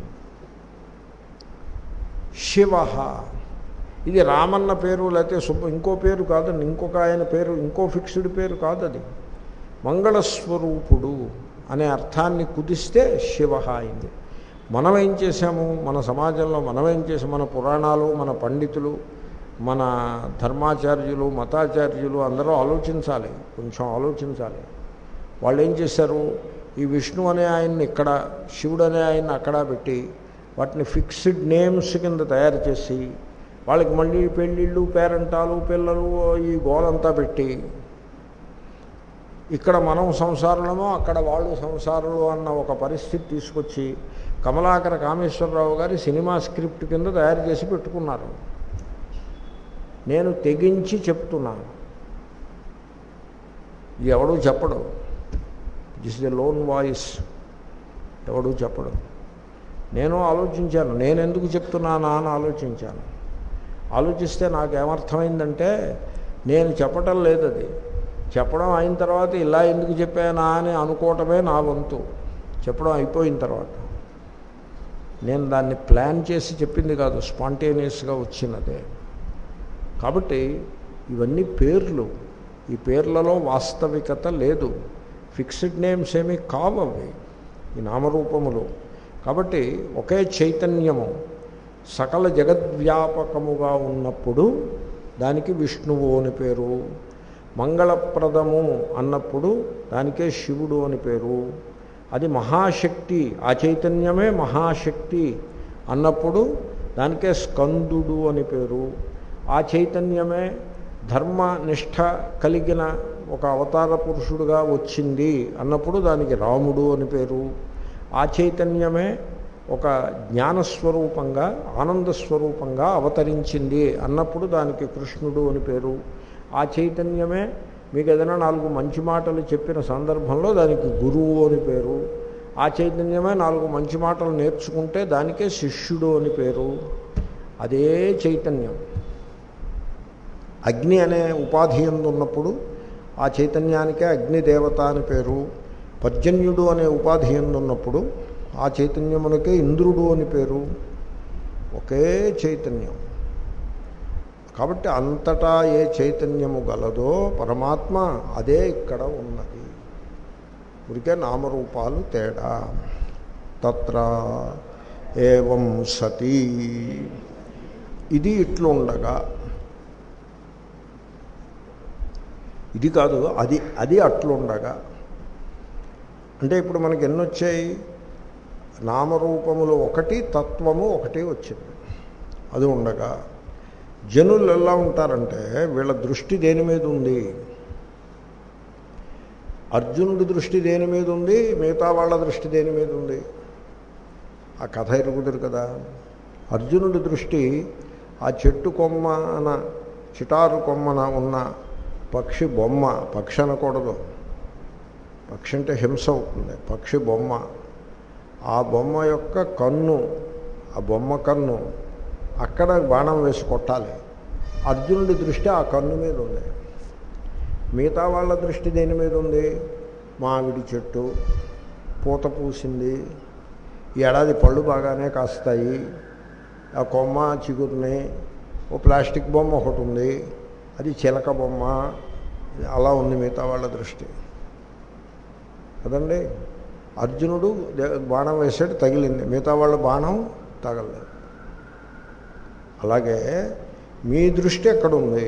శివ ఇది రామన్న పేరు లేకపోతే సుబ్బ ఇంకో పేరు కాదండి ఇంకొక ఆయన పేరు ఇంకో ఫిక్స్డ్ పేరు కాదు అది మంగళస్వరూపుడు అనే అర్థాన్ని కుదిస్తే శివ అయింది మనం ఏం చేశాము మన సమాజంలో మనం ఏం చేసాము మన పురాణాలు మన పండితులు మన ధర్మాచార్యులు మతాచార్యులు అందరూ ఆలోచించాలి కొంచెం ఆలోచించాలి వాళ్ళు ఏం చేశారు ఈ విష్ణు అనే ఆయన్ని ఇక్కడ శివుడు అనే ఆయన్ని అక్కడ పెట్టి వాటిని ఫిక్స్డ్ నేమ్స్ కింద తయారు చేసి వాళ్ళకి మళ్ళీ పెళ్ళిళ్ళు పేరంటాలు పిల్లలు ఈ గోలంతా పెట్టి ఇక్కడ మనం సంసారులమో అక్కడ వాళ్ళు సంసారులు అన్న ఒక పరిస్థితి తీసుకొచ్చి కమలాకర కామేశ్వరరావు గారి సినిమా స్క్రిప్ట్ కింద తయారు చేసి పెట్టుకున్నారు నేను తెగించి చెప్తున్నాను ఇది ఎవడూ చెప్పడు దిస్ ది లోన్ వాయిస్ ఎవడూ చెప్పడు నేను ఆలోచించాను నేను ఎందుకు చెప్తున్నానా అని ఆలోచించాను ఆలోచిస్తే నాకేమర్థమైందంటే నేను చెప్పటం లేదు అది చెప్పడం అయిన తర్వాత ఇలా ఎందుకు చెప్పానా అని అనుకోవటమే నా వంతు చెప్పడం అయిపోయిన తర్వాత నేను దాన్ని ప్లాన్ చేసి చెప్పింది కాదు స్పాంటేనియస్గా వచ్చినదే కాబట్టి ఇవన్నీ పేర్లు ఈ పేర్లలో వాస్తవికత లేదు ఫిక్స్డ్ నేమ్స్ ఏమీ కావవి ఈ నామరూపములు కాబట్టి ఒకే చైతన్యము సకల జగద్వ్యాపకముగా ఉన్నప్పుడు దానికి విష్ణువు అని పేరు మంగళప్రదము అన్నప్పుడు దానికే శివుడు అని పేరు అది మహాశక్తి ఆ చైతన్యమే మహాశక్తి అన్నప్పుడు దానికే స్కందుడు అని పేరు ఆ చైతన్యమే ధర్మనిష్ట కలిగిన ఒక అవతార పురుషుడుగా వచ్చింది అన్నప్పుడు దానికి రాముడు అని పేరు ఆ చైతన్యమే ఒక జ్ఞానస్వరూపంగా ఆనందస్వరూపంగా అవతరించింది అన్నప్పుడు దానికి కృష్ణుడు అని పేరు ఆ చైతన్యమే మీకు ఏదైనా నాలుగు మంచి మాటలు చెప్పిన సందర్భంలో దానికి గురువు అని పేరు ఆ చైతన్యమే నాలుగు మంచి మాటలు నేర్చుకుంటే దానికే శిష్యుడు అని పేరు అదే చైతన్యం అగ్ని అనే ఉపాధి ఉన్నప్పుడు ఆ చైతన్యానికే అగ్నిదేవత అని పేరు పర్జన్యుడు అనే ఉపాధి ఉన్నప్పుడు ఆ చైతన్యమునకే ఇంద్రుడు అని పేరు ఒకే చైతన్యం కాబట్టి అంతటా ఏ చైతన్యము గలదో పరమాత్మ అదే ఇక్కడ ఉన్నది ఉరికే నామరూపాలు తేడా తత్ర ఏవం సతీ ఇది ఇట్లుండగా ఇది కాదు అది అది అట్లుండగా అంటే ఇప్పుడు మనకి ఎన్ని వచ్చాయి నామరూపములు ఒకటి తత్వము ఒకటి వచ్చింది అది ఉండగా జనులు ఎలా ఉంటారంటే వీళ్ళ దృష్టి దేని మీద ఉంది అర్జునుడి దృష్టి దేని మీద ఉంది మిగతా వాళ్ళ దృష్టి దేని మీద ఉంది ఆ కథ ఎరుగుదురు కదా అర్జునుడి దృష్టి ఆ చెట్టు కొమ్మన చిటారు కొమ్మన ఉన్న పక్షి బొమ్మ పక్షి అనకూడదు పక్షి అంటే హింస అవుతుంది పక్షి బొమ్మ ఆ బొమ్మ యొక్క కన్ను ఆ బొమ్మ కన్ను అక్కడ బాణం వేసి కొట్టాలి అర్జునుడి దృష్టి ఆ కన్ను మీద ఉంది మిగతా వాళ్ళ దృష్టి దేని మీద ఉంది మామిడి చెట్టు పూత పూసింది ఈ ఏడాది పళ్ళు బాగానే కాస్తాయి ఆ కొమ్మ చిగురుని ఓ ప్లాస్టిక్ బొమ్మ ఒకటి ఉంది అది చిలక బొమ్మ అలా ఉంది మిగతా వాళ్ళ దృష్టి కదండి అర్జునుడు బాణం వేసాడు తగిలింది మిగతా వాళ్ళ బాణం తగలలేదు అలాగే మీ దృష్టి ఎక్కడుంది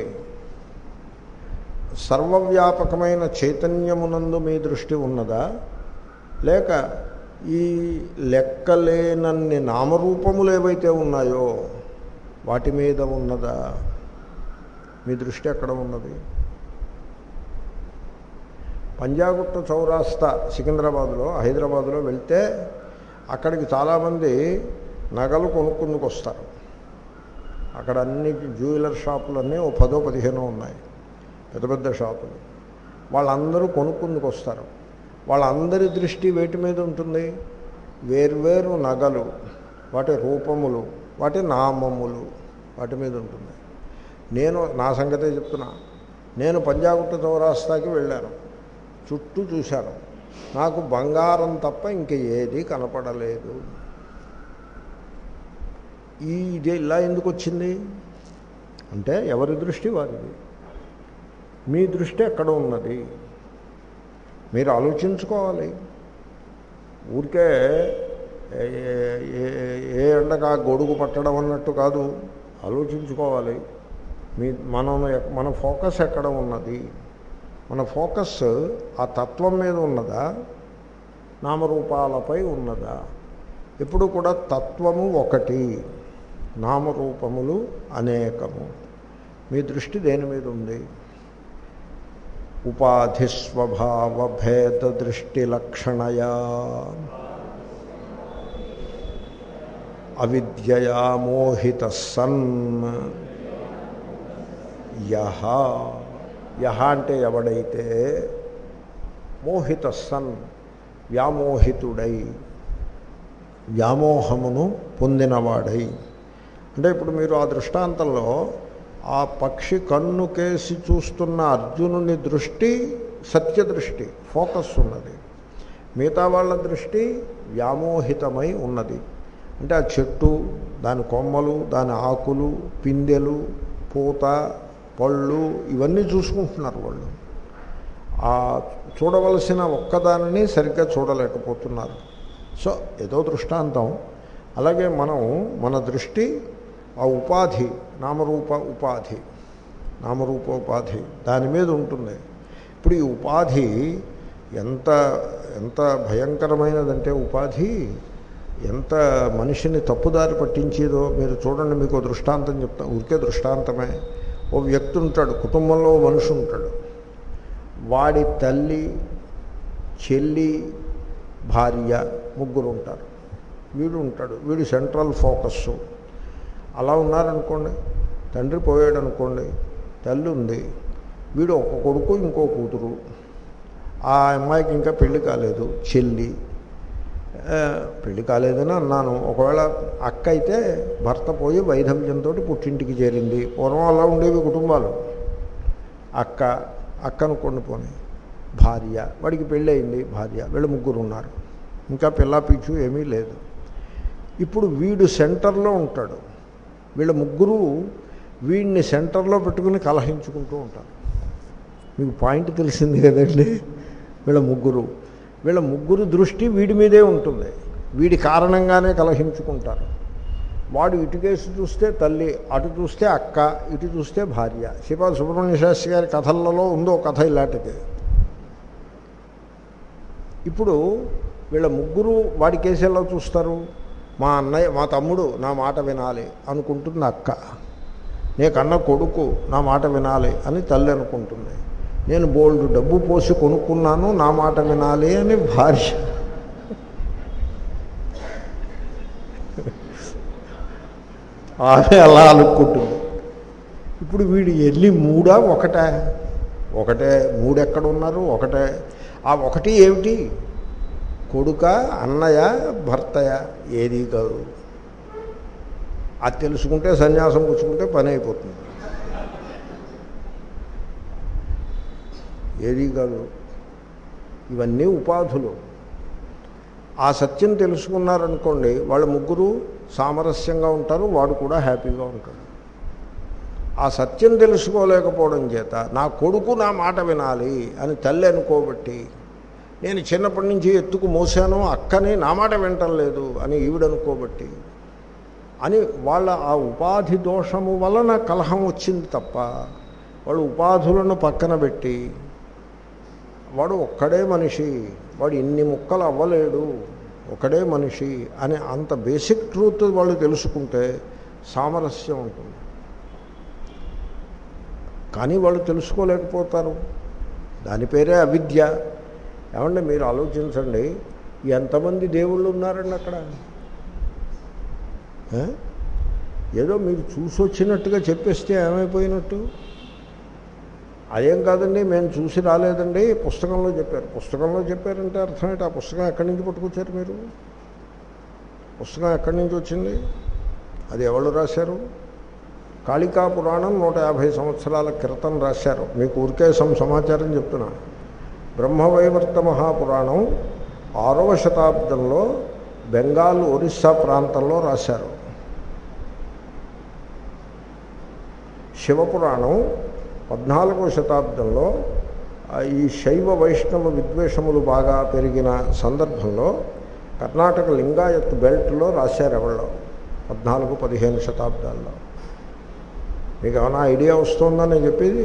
సర్వవ్యాపకమైన చైతన్యమునందు మీ దృష్టి ఉన్నదా లేక ఈ లెక్కలేనన్ని నామరూపములు ఏవైతే ఉన్నాయో వాటి మీద ఉన్నదా మీ దృష్టి ఎక్కడ ఉన్నది పంజాగుట్ట చౌరాస్తా సికింద్రాబాద్లో హైదరాబాద్లో వెళ్తే అక్కడికి చాలామంది నగలు కొనుక్కుందుకు వస్తారు అక్కడ అన్ని జ్యువెలర్ షాపులన్నీ ఓ పదో పదిహేనో ఉన్నాయి పెద్ద పెద్ద షాపులు వాళ్ళందరూ కొనుక్కుందుకు వస్తారు వాళ్ళందరి దృష్టి వేటి మీద ఉంటుంది వేర్వేరు నగలు వాటి రూపములు వాటి నామములు వాటి మీద ఉంటుంది నేను నా సంగతే చెప్తున్నా నేను పంజాగుట్ట చౌరాస్తాకి వెళ్ళాను చుట్టూ చూశాను నాకు బంగారం తప్ప ఇంక ఏది కనపడలేదు ఈ ఇది ఇలా ఎందుకు వచ్చింది అంటే ఎవరి దృష్టి వారిది మీ దృష్టి ఎక్కడ ఉన్నది మీరు ఆలోచించుకోవాలి ఊరికే ఏ ఎండగా గొడుగు పట్టడం అన్నట్టు కాదు ఆలోచించుకోవాలి మీ మనం మన ఫోకస్ ఎక్కడ ఉన్నది మన ఫోకస్ ఆ తత్వం మీద ఉన్నదా నామరూపాలపై ఉన్నదా ఎప్పుడు కూడా తత్వము ఒకటి నామరూపములు అనేకము మీ దృష్టి దేని మీద ఉంది ఉపాధి స్వభావ భేద దృష్టి లక్షణయా అవిద్యయా మోహిత సన్ యహ యహ అంటే ఎవడైతే మోహిత సన్ వ్యామోహితుడై వ్యామోహమును పొందినవాడై అంటే ఇప్పుడు మీరు ఆ దృష్టాంతంలో ఆ పక్షి కన్ను కేసి చూస్తున్న అర్జునుని దృష్టి సత్యదృష్టి ఫోకస్ ఉన్నది మిగతా వాళ్ళ దృష్టి వ్యామోహితమై ఉన్నది అంటే ఆ చెట్టు దాని కొమ్మలు దాని ఆకులు పిందెలు పూత పళ్ళు ఇవన్నీ చూసుకుంటున్నారు వాళ్ళు ఆ చూడవలసిన ఒక్కదానిని సరిగ్గా చూడలేకపోతున్నారు సో ఏదో దృష్టాంతం అలాగే మనం మన దృష్టి ఆ ఉపాధి నామరూప ఉపాధి నామరూపోపాధి దాని మీద ఉంటుంది ఇప్పుడు ఈ ఉపాధి ఎంత ఎంత భయంకరమైనదంటే ఉపాధి ఎంత మనిషిని తప్పుదారి పట్టించేదో మీరు చూడండి మీకు ఓ దృష్టాంతం చెప్తా ఊరికే దృష్టాంతమే ఓ వ్యక్తి ఉంటాడు కుటుంబంలో ఓ మనిషి ఉంటాడు వాడి తల్లి చెల్లి భార్య ముగ్గురు ఉంటారు వీడు ఉంటాడు వీడు సెంట్రల్ ఫోకస్ అలా ఉన్నారనుకోండి తండ్రి పోయాడు అనుకోండి తల్లి ఉంది వీడు ఒక కొడుకు ఇంకో కూతురు ఆ అమ్మాయికి ఇంకా పెళ్లి కాలేదు చెల్లి ఆ, పెళ్లి కాలేదని అన్నాను ఒకవేళ అక్క అయితే భర్త పోయి వైధవ్యంతో పుట్టింటికి చేరింది పూర్వం అలా ఉండేవి కుటుంబాలు అక్క అక్కను కొండుకొని భార్య వాడికి పెళ్ళి అయింది భార్య వీళ్ళు ముగ్గురు ఉన్నారు ఇంకా పిల్ల పిచ్చు ఏమీ లేదు ఇప్పుడు వీడు సెంటర్లో ఉంటాడు వీళ్ళ ముగ్గురు వీడిని సెంటర్లో పెట్టుకుని కలహించుకుంటూ ఉంటారు మీకు పాయింట్ తెలిసింది కదండి వీళ్ళ ముగ్గురు వీళ్ళ ముగ్గురు దృష్టి వీడి మీదే ఉంటుంది వీడి కారణంగానే కలహించుకుంటారు వాడు ఇటు కేసు చూస్తే తల్లి అటు చూస్తే అక్క ఇటు చూస్తే భార్య శ్రీపాద సుబ్రహ్మణ్య శాస్త్రి గారి కథలలో ఉందో కథ ఇలాంటిది ఇప్పుడు వీళ్ళ ముగ్గురు వాడి కేసు ఎలా చూస్తారు మా అన్నయ్య మా తమ్ముడు నా మాట వినాలి అనుకుంటుంది అక్క నే కన్న కొడుకు నా మాట వినాలి అని తల్లి అనుకుంటుంది నేను బోల్డ్ డబ్బు పోసి కొనుక్కున్నాను నా మాట వినాలి అని భార్య ఆమె అలా అనుకుంటుంది ఇప్పుడు వీడు ఎన్ని మూడా ఒకటే ఒకటే మూడు ఎక్కడ ఉన్నారు ఒకటే ఆ ఒకటి ఏమిటి కొడుక అన్నయ్య భర్తయ ఏది కాదు అది తెలుసుకుంటే సన్యాసం పుచ్చుకుంటే పని అయిపోతుంది ఏది కాదు ఇవన్నీ ఉపాధులు ఆ సత్యం తెలుసుకున్నారనుకోండి వాళ్ళ ముగ్గురు సామరస్యంగా ఉంటారు వాడు కూడా హ్యాపీగా ఉంటాడు ఆ సత్యం తెలుసుకోలేకపోవడం చేత నా కొడుకు నా మాట వినాలి అని తల్లి అనుకోబట్టి నేను చిన్నప్పటి నుంచి ఎత్తుకు మోసాను అక్కని నా మాట వింటం లేదు అని ఈవిడనుకోబట్టి అని వాళ్ళ ఆ ఉపాధి దోషము వలన కలహం వచ్చింది తప్ప వాళ్ళు ఉపాధులను పక్కన పెట్టి వాడు ఒక్కడే మనిషి వాడు ఇన్ని ముక్కలు అవ్వలేడు ఒకడే మనిషి అని అంత బేసిక్ ట్రూత్ వాళ్ళు తెలుసుకుంటే సామరస్యం ఉంటుంది కానీ వాళ్ళు తెలుసుకోలేకపోతారు దాని పేరే అవిద్య ఏమంటే మీరు ఆలోచించండి ఎంతమంది దేవుళ్ళు ఉన్నారండి అక్కడ ఏ? ఏదో మీరు చూసి వచ్చినట్టుగా చెప్పేస్తే ఏమైపోయినట్టు అదేం కాదండి మేము చూసి రాలేదండి పుస్తకంలో చెప్పారు పుస్తకంలో చెప్పారంటే అర్థమేంటి ఆ పుస్తకం ఎక్కడి నుంచి పట్టుకొచ్చారు మీరు పుస్తకం ఎక్కడి నుంచి వచ్చింది అది ఎవరు రాశారు కాళికా పురాణం నూట యాభై సంవత్సరాల క్రితం రాశారు మీకు ఊరికే సం సమాచారం చెప్తున్నా బ్రహ్మవైవర్త మహాపురాణం ఆరవ శతాబ్దంలో బెంగాల్ ఒరిస్సా ప్రాంతంలో రాశారు శివపురాణం పద్నాలుగవ శతాబ్దంలో ఆ, ఈ శైవ వైష్ణవ విద్వేషములు బాగా పెరిగిన సందర్భంలో కర్ణాటక లింగాయత్ బెల్ట్లో రాశారు ఎవరో పద్నాలుగు పదిహేను శతాబ్దాల్లో మీకు ఏమైనా ఐడియా వస్తుందా నేను చెప్పేది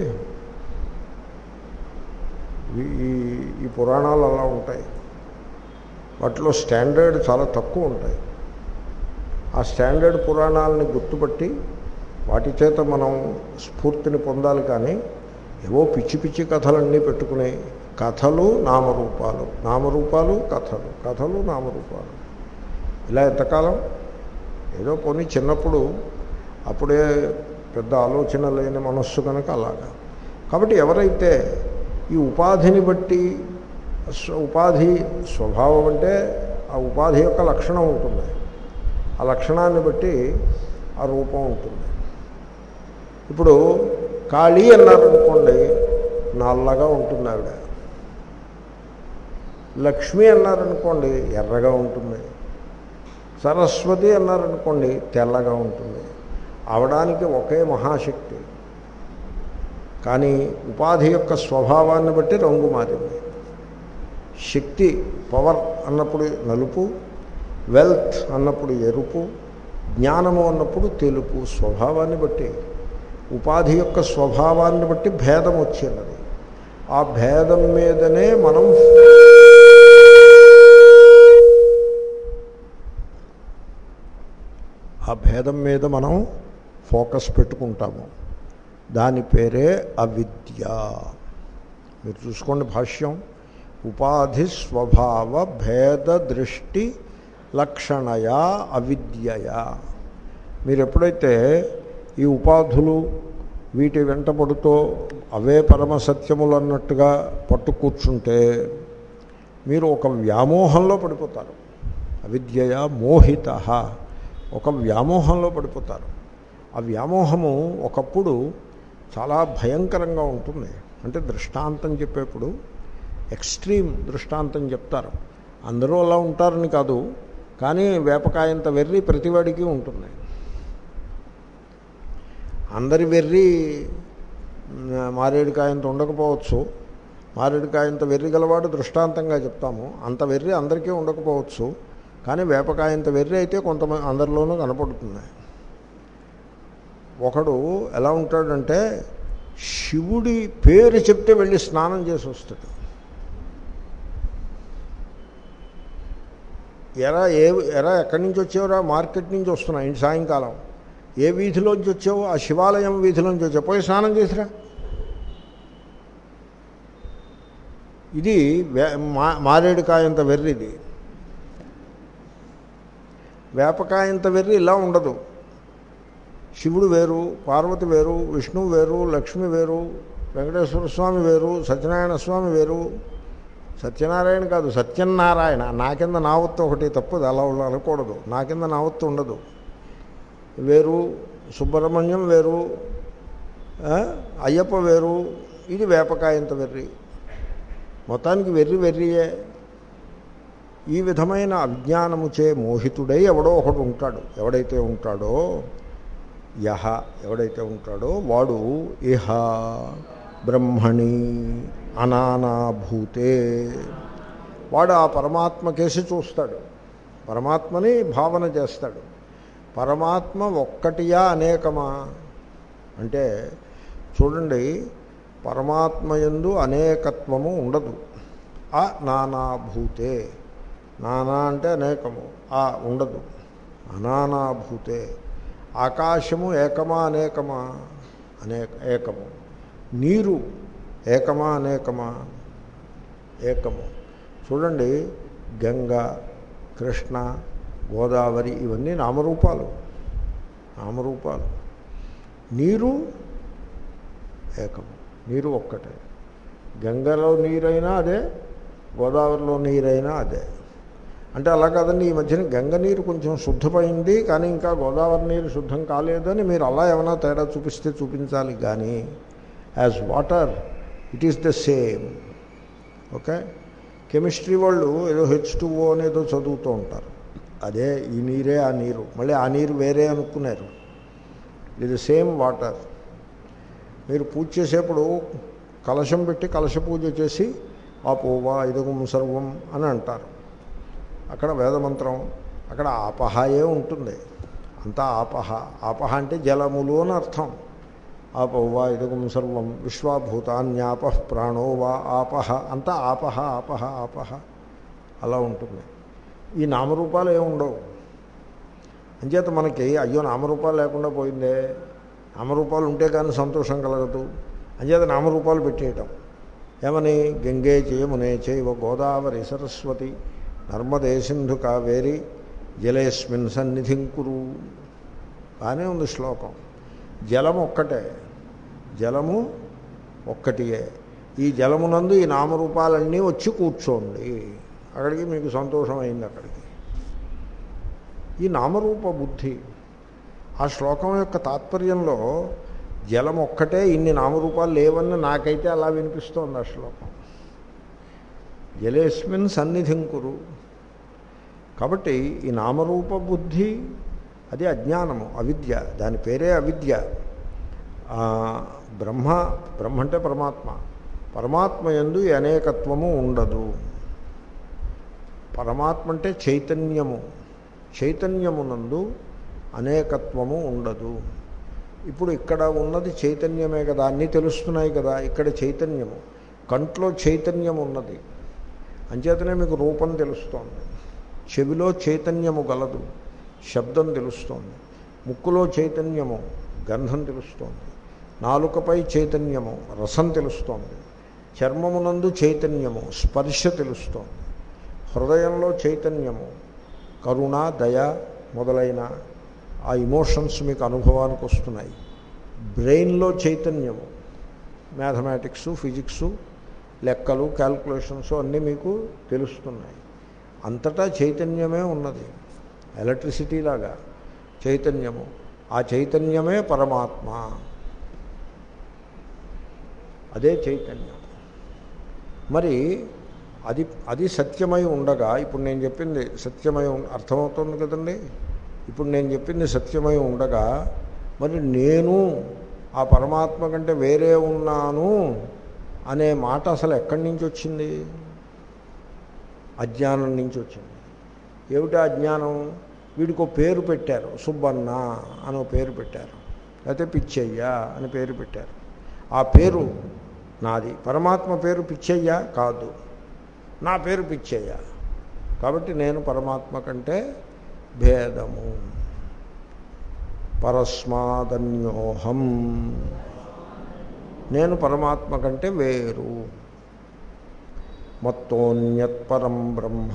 ఈ- ఈ ఈ పురాణాలు అలా ఉంటాయి వాటిలో స్టాండర్డ్ చాలా తక్కువ ఉంటాయి ఆ స్టాండర్డ్ పురాణాలని గుర్తుపట్టి వాటి చేత మనం స్ఫూర్తిని పొందాలి కానీ ఏవో పిచ్చి పిచ్చి కథలన్నీ పెట్టుకుని కథలు నామరూపాలు నామరూపాలు కథలు కథలు నామరూపాలు ఇలా ఎంతకాలం ఏదో పోనీ చిన్నప్పుడు అప్పుడే పెద్ద ఆలోచన లేని మనస్సు కనుక అలాగా కాబట్టి ఎవరైతే ఈ ఉపాధిని బట్టి స్వ- ఉపాధి స్వభావం అంటే ఆ ఉపాధి యొక్క లక్షణం ఉంటుంది ఆ లక్షణాన్ని బట్టి ఆ రూపం ఉంటుంది ఇప్పుడు కాళీ అన్నారనుకోండి నల్లగా ఉంటుంది ఆవిడ లక్ష్మి అన్నారనుకోండి ఎర్రగా ఉంటుంది సరస్వతి అన్నారనుకోండి తెల్లగా ఉంటుంది అవడానికి ఒకే మహాశక్తి కానీ ఉపాధి యొక్క స్వభావాన్ని బట్టి రంగు మారింది శక్తి పవర్ అన్నప్పుడు నలుపు వెల్త్ అన్నప్పుడు ఎరుపు జ్ఞానము అన్నప్పుడు తెలుపు స్వభావాన్ని బట్టి ఉపాధి యొక్క స్వభావాన్ని బట్టి భేదం వచ్చినది ఆ భేదం మీదనే మనం ఆ భేదం మీద మనం ఫోకస్ పెట్టుకుంటాము దాని పేరే అవిద్య మీరు చూసుకోండి భాష్యం ఉపాధి స్వభావ భేద దృష్టి లక్షణయా అవిద్యయా మీరు ఎప్పుడైతే ఈ ఉపాధులు వీటి వెంట పడుతూ అవే పరమ సత్యములు అన్నట్టుగా పట్టు కూర్చుంటే మీరు ఒక వ్యామోహంలో పడిపోతారు అవిద్యయ మోహిత ఒక వ్యామోహంలో పడిపోతారు ఆ వ్యామోహము ఒకప్పుడు చాలా భయంకరంగా ఉంటుంది అంటే దృష్టాంతం చెప్పేప్పుడు ఎక్స్ట్రీమ్ దృష్టాంతం చెప్తారు అందరూ అలా ఉంటారని కాదు కానీ వేపకాయంత వెర్రి ప్రతివాడికి ఉంటుంది అందరి వెర్రి మారేడుకాయంత ఉండకపోవచ్చు మారేడుకాయంత వెర్రి గలవాడు దృష్టాంతంగా చెప్తాము అంత వెర్రి అందరికీ ఉండకపోవచ్చు కానీ వేపకాయంత వెర్రి అయితే కొంతమంది అందరిలోనూ కనపడుతుంది ఒకడు ఎలా ఉంటాడంటే శివుడి పేరు చెప్తే వెళ్ళి స్నానం చేసి వస్తాడు ఎరా ఏ ఎరా ఎక్కడి నుంచి వచ్చావురా మార్కెట్ నుంచి వస్తున్నా ఇంటి సాయంకాలం ఏ వీధిలోంచి వచ్చావు ఆ శివాలయం వీధిలోంచి వచ్చావు పోయి స్నానం చేసిరా ఇది మా మారేడుకాయంత వెర్రిది వేపకాయంత వెర్రి ఇలా ఉండదు శివుడు వేరు పార్వతి వేరు విష్ణువు వేరు లక్ష్మి వేరు వెంకటేశ్వర స్వామి వేరు సత్యనారాయణ స్వామి వేరు సత్యనారాయణ కాదు సత్యనారాయణ నా కింద నావత్తు ఒకటి తప్పదు అలా అనకూడదు నా కింద నావత్తు ఉండదు వేరు సుబ్రహ్మణ్యం వేరు అయ్యప్ప వేరు ఇది వేపకాయంత వెర్రి మొత్తానికి వెర్రి వెర్రియే ఈ విధమైన అజ్ఞానము చే మోహితుడై ఎవడో ఒకడు ఉంటాడు ఎవడైతే ఉంటాడో యహ ఎవడైతే ఉంటాడో వాడు ఇహ బ్రహ్మణి అనానాభూతే వాడు ఆ పరమాత్మ కేసి చూస్తాడు పరమాత్మని భావన చేస్తాడు పరమాత్మ ఒక్కటియా అనేకమా అంటే చూడండి పరమాత్మయందు అనేకత్వము ఉండదు ఆ నానాభూతే నానా అంటే అనేకము ఆ ఉండదు అనానాభూతే ఆకాశము ఏకమా అనేకమా అనేక ఏకము నీరు ఏకమా అనేకమా ఏకము చూడండి గంగ కృష్ణ గోదావరి ఇవన్నీ నామరూపాలు నామరూపాలు నీరు ఏకము నీరు ఒక్కటే గంగలో నీరైనా అదే గోదావరిలో నీరైనా అదే అంటే అలా కాదండి ఈ మధ్యన గంగ నీరు కొంచెం శుద్ధమైంది కానీ ఇంకా గోదావరి నీరు శుద్ధం కాలేదని మీరు అలా ఏమైనా తేడా చూపిస్తే చూపించాలి కానీ as water it is the same okay chemistry వాళ్ళు ఏదో హెచ్ టూఓ అనేదో చదువుతూ ఉంటారు అదే ఈ నీరే ఆ నీరు మళ్ళీ ఆ నీరు వేరే అనుకున్నారు ఇది సేమ్ వాటర్ మీరు పూజ చేసేప్పుడు కలశం పెట్టి కలశ పూజ చేసి ఆ పువ్వా ఇదగం సర్వం అని అంటారు అక్కడ వేదమంత్రం అక్కడ ఆపహాయే ఉంటుంది అంతా ఆపహ ఆపహ అంటే జలములు అని అర్థం ఆపో వా ఇదగం సర్వం విశ్వభూతాన్యాప ప్రాణో వా ఆపహ అంతా ఆపహ ఆపహ ఆపహ అలా ఉంటుంది ఈ నామరూపాలు ఏముండవు అంచేత మనకి అయ్యో నామరూపాలు లేకుండా పోయిందే నామరూపాలు ఉంటే కానీ సంతోషం కలగదు అంచేత నామరూపాలు పెట్టేయటం ఏమని గంగే చేయమునే చేయవ గోదావరి సరస్వతి నర్మదే సింధు కావేరి జలేస్మిన్ సన్నిధిం కురు బాగానే ఉంది శ్లోకం జలం ఒక్కటే జలము ఒక్కటియే ఈ జలమునందు ఈ నామరూపాలన్నీ వచ్చి కూర్చోండి అక్కడికి మీకు సంతోషం అయింది అక్కడికి ఈ నామరూప బుద్ధి ఆ శ్లోకం యొక్క తాత్పర్యంలో జలం ఒక్కటే ఇన్ని నామరూపాలు లేవని నాకైతే అలా వినిపిస్తోంది ఆ శ్లోకం జలేస్మిన్ సన్నిధిం కురు కాబట్టి ఈ నామరూప బుద్ధి అది అజ్ఞానము అవిద్య దాని పేరే అవిద్య బ్రహ్మ బ్రహ్మ అంటే పరమాత్మ పరమాత్మ ఎందు ఈ అనేకత్వము ఉండదు పరమాత్మ అంటే చైతన్యము చైతన్యమునందు అనేకత్వము ఉండదు ఇప్పుడు ఇక్కడ ఉన్నది చైతన్యమే కదా అన్నీ తెలుస్తున్నాయి కదా ఇక్కడ చైతన్యము కంట్లో చైతన్యం ఉన్నది అంచేతనే మీకు రూపం తెలుస్తోంది చెవిలో చైతన్యము గలదు శబ్దం తెలుస్తోంది ముక్కులో చైతన్యము గంధం తెలుస్తోంది నాలుకపై చైతన్యము రసం తెలుస్తోంది చర్మమునందు చైతన్యము స్పర్శ తెలుస్తోంది హృదయంలో చైతన్యము కరుణ దయ మొదలైన ఆ ఇమోషన్స్ మీకు అనుభవానికి వస్తున్నాయి బ్రెయిన్లో చైతన్యము మ్యాథమెటిక్స్ ఫిజిక్సు లెక్కలు క్యాల్కులేషన్స్ అన్నీ మీకు తెలుస్తున్నాయి అంతటా చైతన్యమే ఉన్నది ఎలక్ట్రిసిటీ లాగా చైతన్యము ఆ చైతన్యమే పరమాత్మ అదే చైతన్యం మరి అది అది సత్యమై ఉండగా ఇప్పుడు నేను చెప్పింది సత్యమై ఉం- అర్థమవుతుంది కదండి ఇప్పుడు నేను చెప్పింది సత్యమై ఉండగా మరి నేను ఆ పరమాత్మ కంటే వేరే ఉన్నాను అనే మాట అసలు ఎక్కడి నుంచి వచ్చింది అజ్ఞానం నుంచి వచ్చింది ఏమిటి అజ్ఞానం వీడికి ఒక పేరు పెట్టారు సుబ్బన్న అని ఒక పేరు పెట్టారు లేకపోతే పిచ్చయ్య అని పేరు పెట్టారు ఆ పేరు నాది పరమాత్మ పేరు పిచ్చయ్య కాదు నా పేరు పిచ్చయ్య కాబట్టి నేను పరమాత్మ కంటే భేదము పరస్మాదన్యోహం నేను పరమాత్మ కంటే వేరు మత్తోన్యత్పరం బ్రహ్మ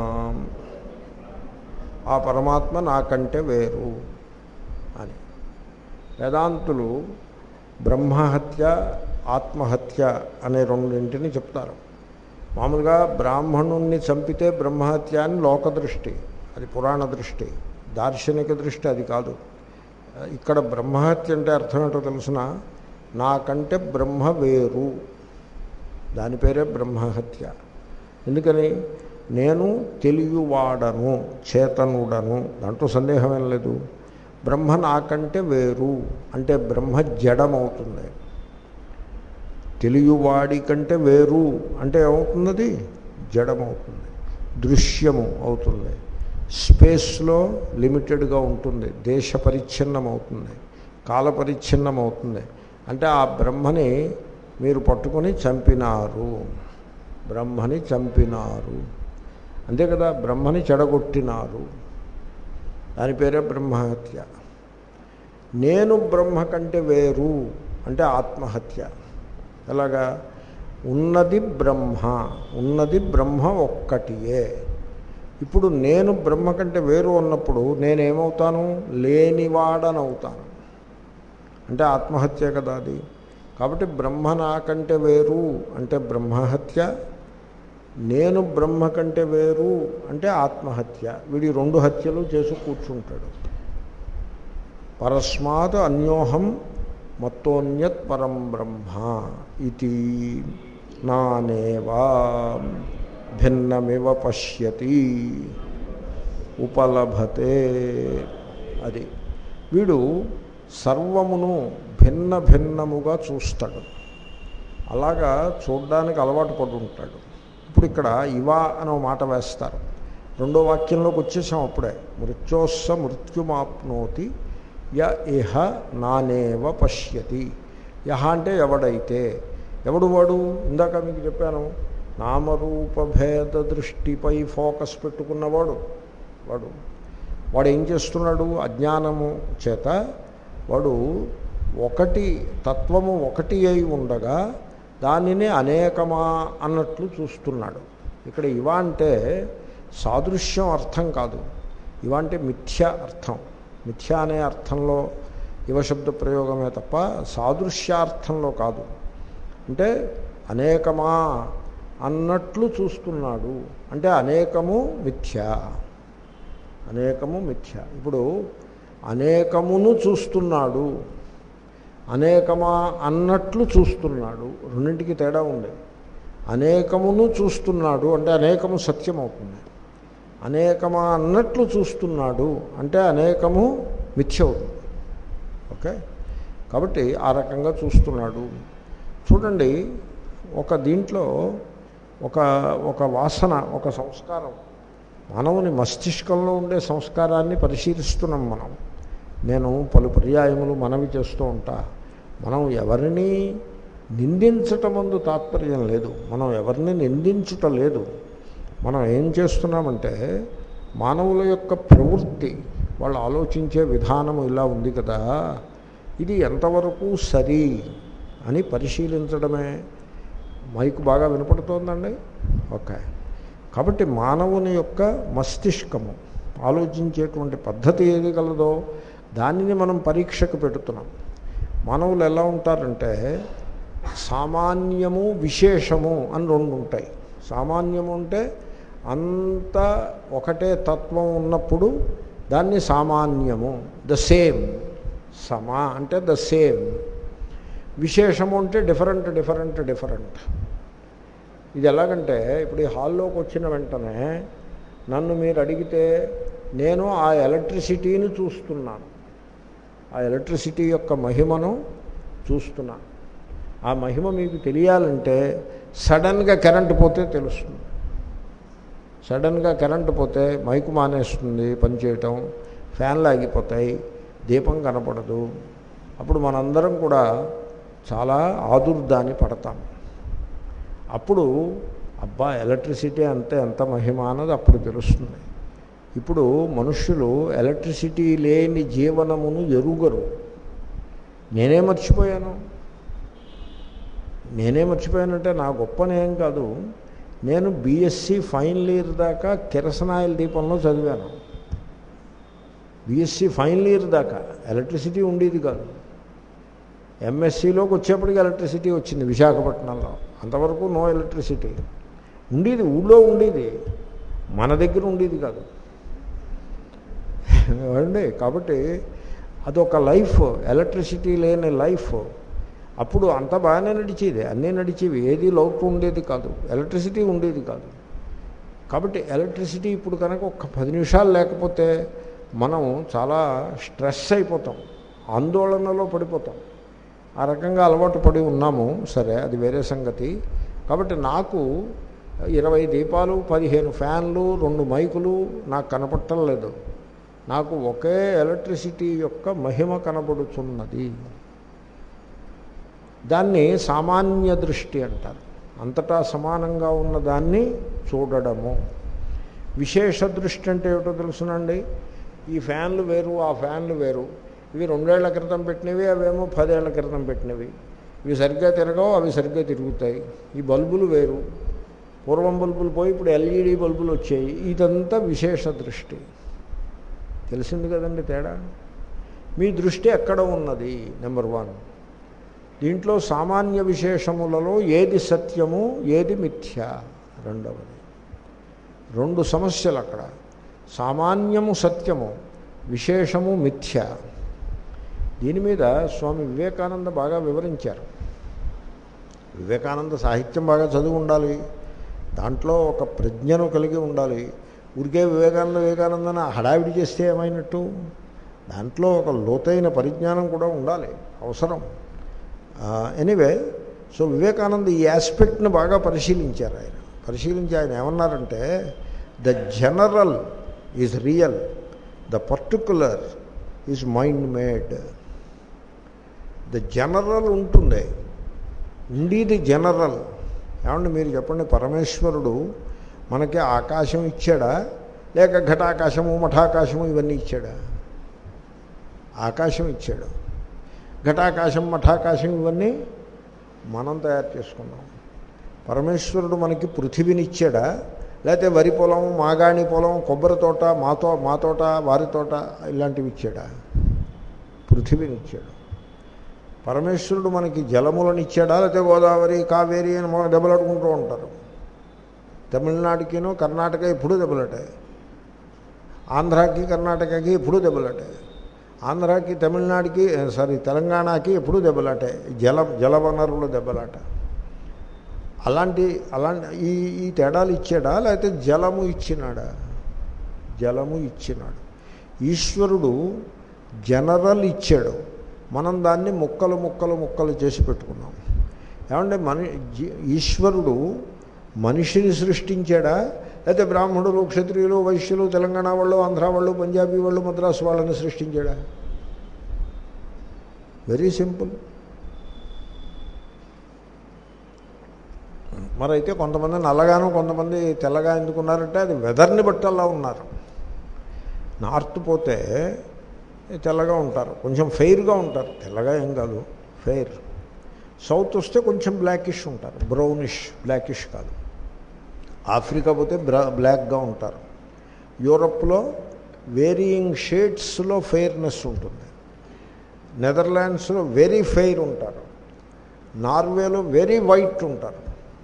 ఆ పరమాత్మ నాకంటే వేరు అని వేదాంతులు బ్రహ్మహత్య ఆత్మహత్య అనే రెండింటిని చెప్తారు మామూలుగా బ్రాహ్మణుణ్ణి చంపితే బ్రహ్మహత్య అని లోకదృష్టి అది పురాణ దృష్టి దార్శనిక దృష్టి అది కాదు ఇక్కడ బ్రహ్మహత్య అంటే అర్థం ఏంటో తెలుసిన నాకంటే బ్రహ్మ వేరు దాని పేరే బ్రహ్మహత్య ఎందుకని నేను తెలియవాడను చేతనుడను దాంట్లో సందేహమేం లేదు బ్రహ్మ నాకంటే వేరు అంటే బ్రహ్మ జడమవుతుంది తెలియవాడి కంటే వేరు అంటే ఏమవుతున్నది జడమవుతుంది దృశ్యము అవుతుంది స్పేస్లో లిమిటెడ్గా ఉంటుంది దేశ పరిచ్ఛిన్నం అవుతుంది కాల పరిచ్ఛిన్నం అవుతుంది అంటే ఆ బ్రహ్మని మీరు పట్టుకొని చంపినారు బ్రహ్మని చంపినారు అంతే కదా బ్రహ్మని చెడగొట్టినారు దాని పేరే బ్రహ్మహత్య నేను బ్రహ్మ కంటే వేరు అంటే ఆత్మహత్య ఎలాగా ఉన్నది బ్రహ్మ ఉన్నది బ్రహ్మ ఒక్కటియే ఇప్పుడు నేను బ్రహ్మ కంటే వేరు ఉన్నప్పుడు నేనేమవుతాను లేనివాడనవుతాను అంటే ఆత్మహత్య కదా అది కాబట్టి బ్రహ్మ నాకంటే వేరు అంటే బ్రహ్మహత్య నేను బ్రహ్మ కంటే వేరు అంటే ఆత్మహత్య వీడి రెండు హత్యలు చేసి కూర్చుంటాడు పరస్మాత్ అన్యోహం మత్తోన్యత్ పరం బ్రహ్మ ఇది నానేవా భిన్నమివ పశ్యతి ఉపలభతే అది వీడు సర్వమును భిన్న భిన్నముగా చూస్తాడు అలాగా చూడ్డానికి అలవాటు పడి ఉంటాడు ఇప్పుడు ఇక్కడ ఇవా అనే మాట వేస్తారు రెండో వాక్యంలోకి వచ్చేసాం అప్పుడే మృత్యోస్స మృత్యుమాప్నోతి య ఇహ నానేవ పశ్యతి యహ అంటే ఎవడైతే ఎవడు వాడు ఇందాక మీకు చెప్పాను నామరూపభేద దృష్టిపై ఫోకస్ పెట్టుకున్నవాడు వాడు వాడు ఏం చేస్తున్నాడు అజ్ఞానము చేత వాడు ఒకటి తత్వము ఒకటి అయి ఉండగా దానిని అనేకమా అన్నట్లు చూస్తున్నాడు ఇక్కడ ఇవా అంటే సాదృశ్యం అర్థం కాదు ఇవా అంటే మిథ్య అర్థం మిథ్య అనే అర్థంలో యువశబ్ద ప్రయోగమే తప్ప సాదృశ్యార్థంలో కాదు అంటే అనేకమా అన్నట్లు చూస్తున్నాడు అంటే అనేకము మిథ్య అనేకము మిథ్య ఇప్పుడు అనేకమును చూస్తున్నాడు అనేకమా అన్నట్లు చూస్తున్నాడు రెండింటికి తేడా ఉంది అనేకమును చూస్తున్నాడు అంటే అనేకము సత్యం అవుతుంది అనేకమా అన్నట్లు చూస్తున్నాడు అంటే అనేకము మిథ్య అవుతుంది ఓకే కాబట్టి ఆ రకంగా చూస్తున్నాడు చూడండి ఒక దీంట్లో ఒక ఒక వాసన ఒక సంస్కారం మానవుని మస్తిష్కంలో ఉండే సంస్కారాన్ని పరిశీలిస్తున్నాం మనం నేను పలు పర్యాయములు మనవి చేస్తూ ఉంటా మనం ఎవరిని నిందించటం ముందు తాత్పర్యం లేదు మనం ఎవరిని నిందించుట లేదు మనం ఏం చేస్తున్నామంటే మానవుల యొక్క ప్రవృత్తి వాళ్ళు ఆలోచించే విధానం ఇలా ఉంది కదా ఇది ఎంతవరకు సరి అని పరిశీలించడమే మైకు బాగా వినపడుతోందండి ఓకే కాబట్టి మానవుని యొక్క మస్తిష్కము ఆలోచించేటువంటి పద్ధతి ఏది కలదో దానిని మనం పరీక్షకు పెడుతున్నాం మానవులు ఎలా ఉంటారంటే సామాన్యము విశేషము అని రెండు ఉంటాయి సామాన్యము అంటే అంత ఒకటే తత్వం ఉన్నప్పుడు దాన్ని సామాన్యము ద సేమ్ సమా అంటే ద సేమ్ విశేషము అంటే డిఫరెంట్ డిఫరెంట్ డిఫరెంట్ ఇది ఎలాగంటే ఇప్పుడు ఈ హాల్లోకి వచ్చిన వెంటనే నన్ను మీరు అడిగితే నేను ఆ ఎలక్ట్రిసిటీని చూస్తున్నాను ఆ ఎలక్ట్రిసిటీ యొక్క మహిమను చూస్తున్నాను ఆ మహిమ మీకు తెలియాలంటే సడన్గా కరెంటు పోతే తెలుస్తుంది సడన్గా కరెంటు పోతే మైకు మానేస్తుంది పనిచేయటం ఫ్యాన్లు ఆగిపోతాయి దీపం కనపడదు అప్పుడు మనందరం కూడా చాలా ఆదుర్దాన్ని పడతాం అప్పుడు అబ్బా ఎలక్ట్రిసిటీ అంతే ఎంత మహిమ అన్నది అప్పుడు తెలుస్తుంది ఇప్పుడు మనుష్యులు ఎలక్ట్రిసిటీ లేని జీవనమును ఎరుగరు నేనే మర్చిపోయాను నేనే మర్చిపోయానంటే నా గొప్పనేం కాదు నేను బీఎస్సీ ఫైనల్ ఇయర్ దాకా కిరసనాయిల్ దీపంలో చదివాను బీఎస్సీ ఫైనల్ ఇయర్ దాకా ఎలక్ట్రిసిటీ ఉండేది కాదు ఎంఎస్సీలోకి వచ్చేప్పటికి ఎలక్ట్రిసిటీ వచ్చింది విశాఖపట్నంలో అంతవరకు నో ఎలక్ట్రిసిటీ ఉండేది ఊళ్ళో ఉండేది మన దగ్గర ఉండేది కాదు అండి కాబట్టి అదొక లైఫ్ ఎలక్ట్రిసిటీ లేని లైఫ్ అప్పుడు అంత బాగానే నడిచేది అన్నీ నడిచేవి ఏది లోటు ఉండేది కాదు ఎలక్ట్రిసిటీ ఉండేది కాదు కాబట్టి ఎలక్ట్రిసిటీ ఇప్పుడు కనుక ఒక పది నిమిషాలు లేకపోతే మనం చాలా స్ట్రెస్ అయిపోతాం ఆందోళనలో పడిపోతాం ఆ రకంగా అలవాటు పడి ఉన్నాము సరే అది వేరే సంగతి కాబట్టి నాకు ఇరవై దీపాలు పదిహేను ఫ్యాన్లు రెండు మైకులు నాకు కనపడటం లేదు నాకు ఒకే ఎలక్ట్రిసిటీ యొక్క మహిమ కనబడుతున్నది దాన్ని సామాన్య దృష్టి అంటారు అంతటా సమానంగా ఉన్న దాన్ని చూడడము విశేష దృష్టి అంటే ఏమిటో తెలుసునండి ఈ ఫ్యాన్లు వేరు ఆ ఫ్యాన్లు వేరు ఇవి రెండేళ్ల క్రితం పెట్టినవి అవేమో పదేళ్ల క్రితం పెట్టినవి ఇవి సరిగ్గా తిరగవు అవి సరిగ్గా తిరుగుతాయి ఈ బల్బులు వేరు పూర్వం బల్బులు పోయి ఇప్పుడు ఎల్ఈడి బల్బులు వచ్చాయి ఇదంతా విశేష దృష్టి తెలిసింది కదండి తేడా మీ దృష్టి ఎక్కడ ఉన్నది నెంబర్ వన్ దీంట్లో సామాన్య విశేషములలో ఏది సత్యము ఏది మిథ్య రెండవది రెండు సమస్యలు అక్కడ సామాన్యము సత్యము విశేషము మిథ్య దీని మీద స్వామి వివేకానంద బాగా వివరించారు వివేకానంద సాహిత్యం బాగా చదివి ఉండాలి దాంట్లో ఒక ప్రజ్ఞను కలిగి ఉండాలి ఊరికే వివేకానంద వివేకానందన హడావిడి చేస్తే ఏమైనట్టు దాంట్లో ఒక లోతైన పరిజ్ఞానం కూడా ఉండాలి అవసరం ఎనీవే సో వివేకానంద ఈ ఆస్పెక్ట్ని బాగా పరిశీలించారు ఆయన పరిశీలించి ఆయన ఏమన్నారంటే the general is real the particular is mind made the general ఉంటుంది ఉండేది జనరల్ ఏమంటే మీరు చెప్పండి పరమేశ్వరుడు మనకి ఆకాశం ఇచ్చాడా లేక ఘటాకాశము మఠాకాశము ఇవన్నీ ఇచ్చాడా ఆకాశం ఇచ్చాడు ఘటాకాశం మఠాకాశం ఇవన్నీ మనం తయారు చేసుకున్నాం పరమేశ్వరుడు మనకి పృథివీని ఇచ్చాడా లేకపోతే వరి పొలం మాగాణి పొలం కొబ్బరి తోట మాతో మా తోట వారి తోట ఇలాంటివి ఇచ్చాడా పృథివీని ఇచ్చాడు పరమేశ్వరుడు మనకి జలములను ఇచ్చాడా లేకపోతే గోదావరి కావేరి అని మనం దెబ్బలాడుకుంటూ ఉంటారు తమిళనాడుకినో కర్ణాటక ఎప్పుడూ దెబ్బలాటాయి ఆంధ్రాకి కర్ణాటకకి ఎప్పుడూ దెబ్బలాటాయి ఆంధ్రాకి తమిళనాడుకి సారీ తెలంగాణకి ఎప్పుడూ దెబ్బలాటాయి జల జలవనరుల దెబ్బలాట అలాంటి అలాంటి ఈ ఈ తేడాలు ఇచ్చాడా లేకపోతే జలము ఇచ్చినాడా జలము ఇచ్చినాడు ఈశ్వరుడు జనరల్ ఇచ్చాడు మనం దాన్ని ముక్కలు ముక్కలు ముక్కలు చేసి పెట్టుకున్నాం ఏమంటే మన ఈశ్వరుడు మనిషిని సృష్టించాడా లేకపోతే బ్రాహ్మణులు క్షత్రియులు వైశ్యులు తెలంగాణ వాళ్ళు ఆంధ్ర వాళ్ళు పంజాబీ వాళ్ళు మద్రాసు వాళ్ళని సృష్టించాడా వెరీ సింపుల్ మరైతే కొంతమంది నల్లగాను కొంతమంది తెల్లగా ఎందుకున్నారంటే అది వెదర్ని బట్టి అలా ఉన్నారు నార్త్ పోతే తెల్లగా ఉంటారు కొంచెం ఫెయిర్గా ఉంటారు తెల్లగా ఏం కాదు ఫెయిర్ సౌత్ వస్తే కొంచెం బ్లాకిష్ ఉంటారు బ్రౌనిష్ బ్లాకిష్ కాదు ఆఫ్రికా పోతే బ్రా బ్లాక్గా ఉంటారు యూరప్లో వేరియింగ్ షేడ్స్లో ఫెయిర్నెస్ ఉంటుంది నెదర్లాండ్స్లో వెరీ ఫెయిర్ ఉంటారు నార్వేలో వెరీ వైట్ ఉంటారు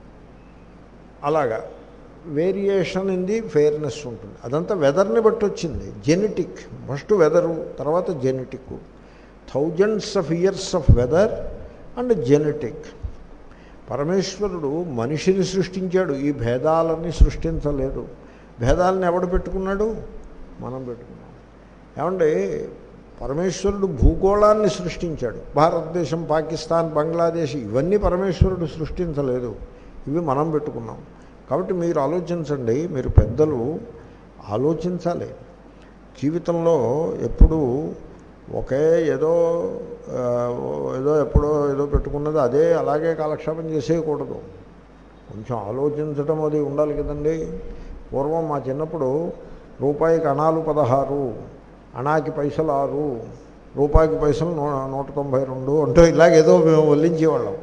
అలాగా వేరియేషన్ ఇన్ ది ఫెయిర్నెస్ ఉంటుంది అదంతా వెదర్ని బట్టి వచ్చింది జెనెటిక్ ఫస్ట్ వెదరు తర్వాత genetic thousands of years of weather and genetic పరమేశ్వరుడు మనిషిని సృష్టించాడు ఈ భేదాలని సృష్టించలేదు భేదాలను ఎవడు పెట్టుకున్నాడు మనం పెట్టుకున్నాం ఏమండి పరమేశ్వరుడు భూగోళాన్ని సృష్టించాడు భారతదేశం పాకిస్తాన్ బంగ్లాదేశ్ ఇవన్నీ పరమేశ్వరుడు సృష్టించలేదు ఇవి మనం పెట్టుకున్నాం కాబట్టి మీరు ఆలోచించండి మీరు పెద్దలు ఆలోచించాలి జీవితంలో ఎప్పుడూ ఒకే ఏదో ఆ, ఏదో ఎప్పుడో ఏదో పెట్టుకున్నది అదే అలాగే కాలక్షేపం చేసేయకూడదు కొంచెం ఆలోచించడం అది ఉండాలి కదండి పూర్వం మా చిన్నప్పుడు రూపాయికి అణాలు పదహారు అణాకి పైసలు ఆరు రూపాయికి పైసలు నూ నూట తొంభై రెండు అంటే ఇలాగేదో మేము వల్లించేవాళ్ళం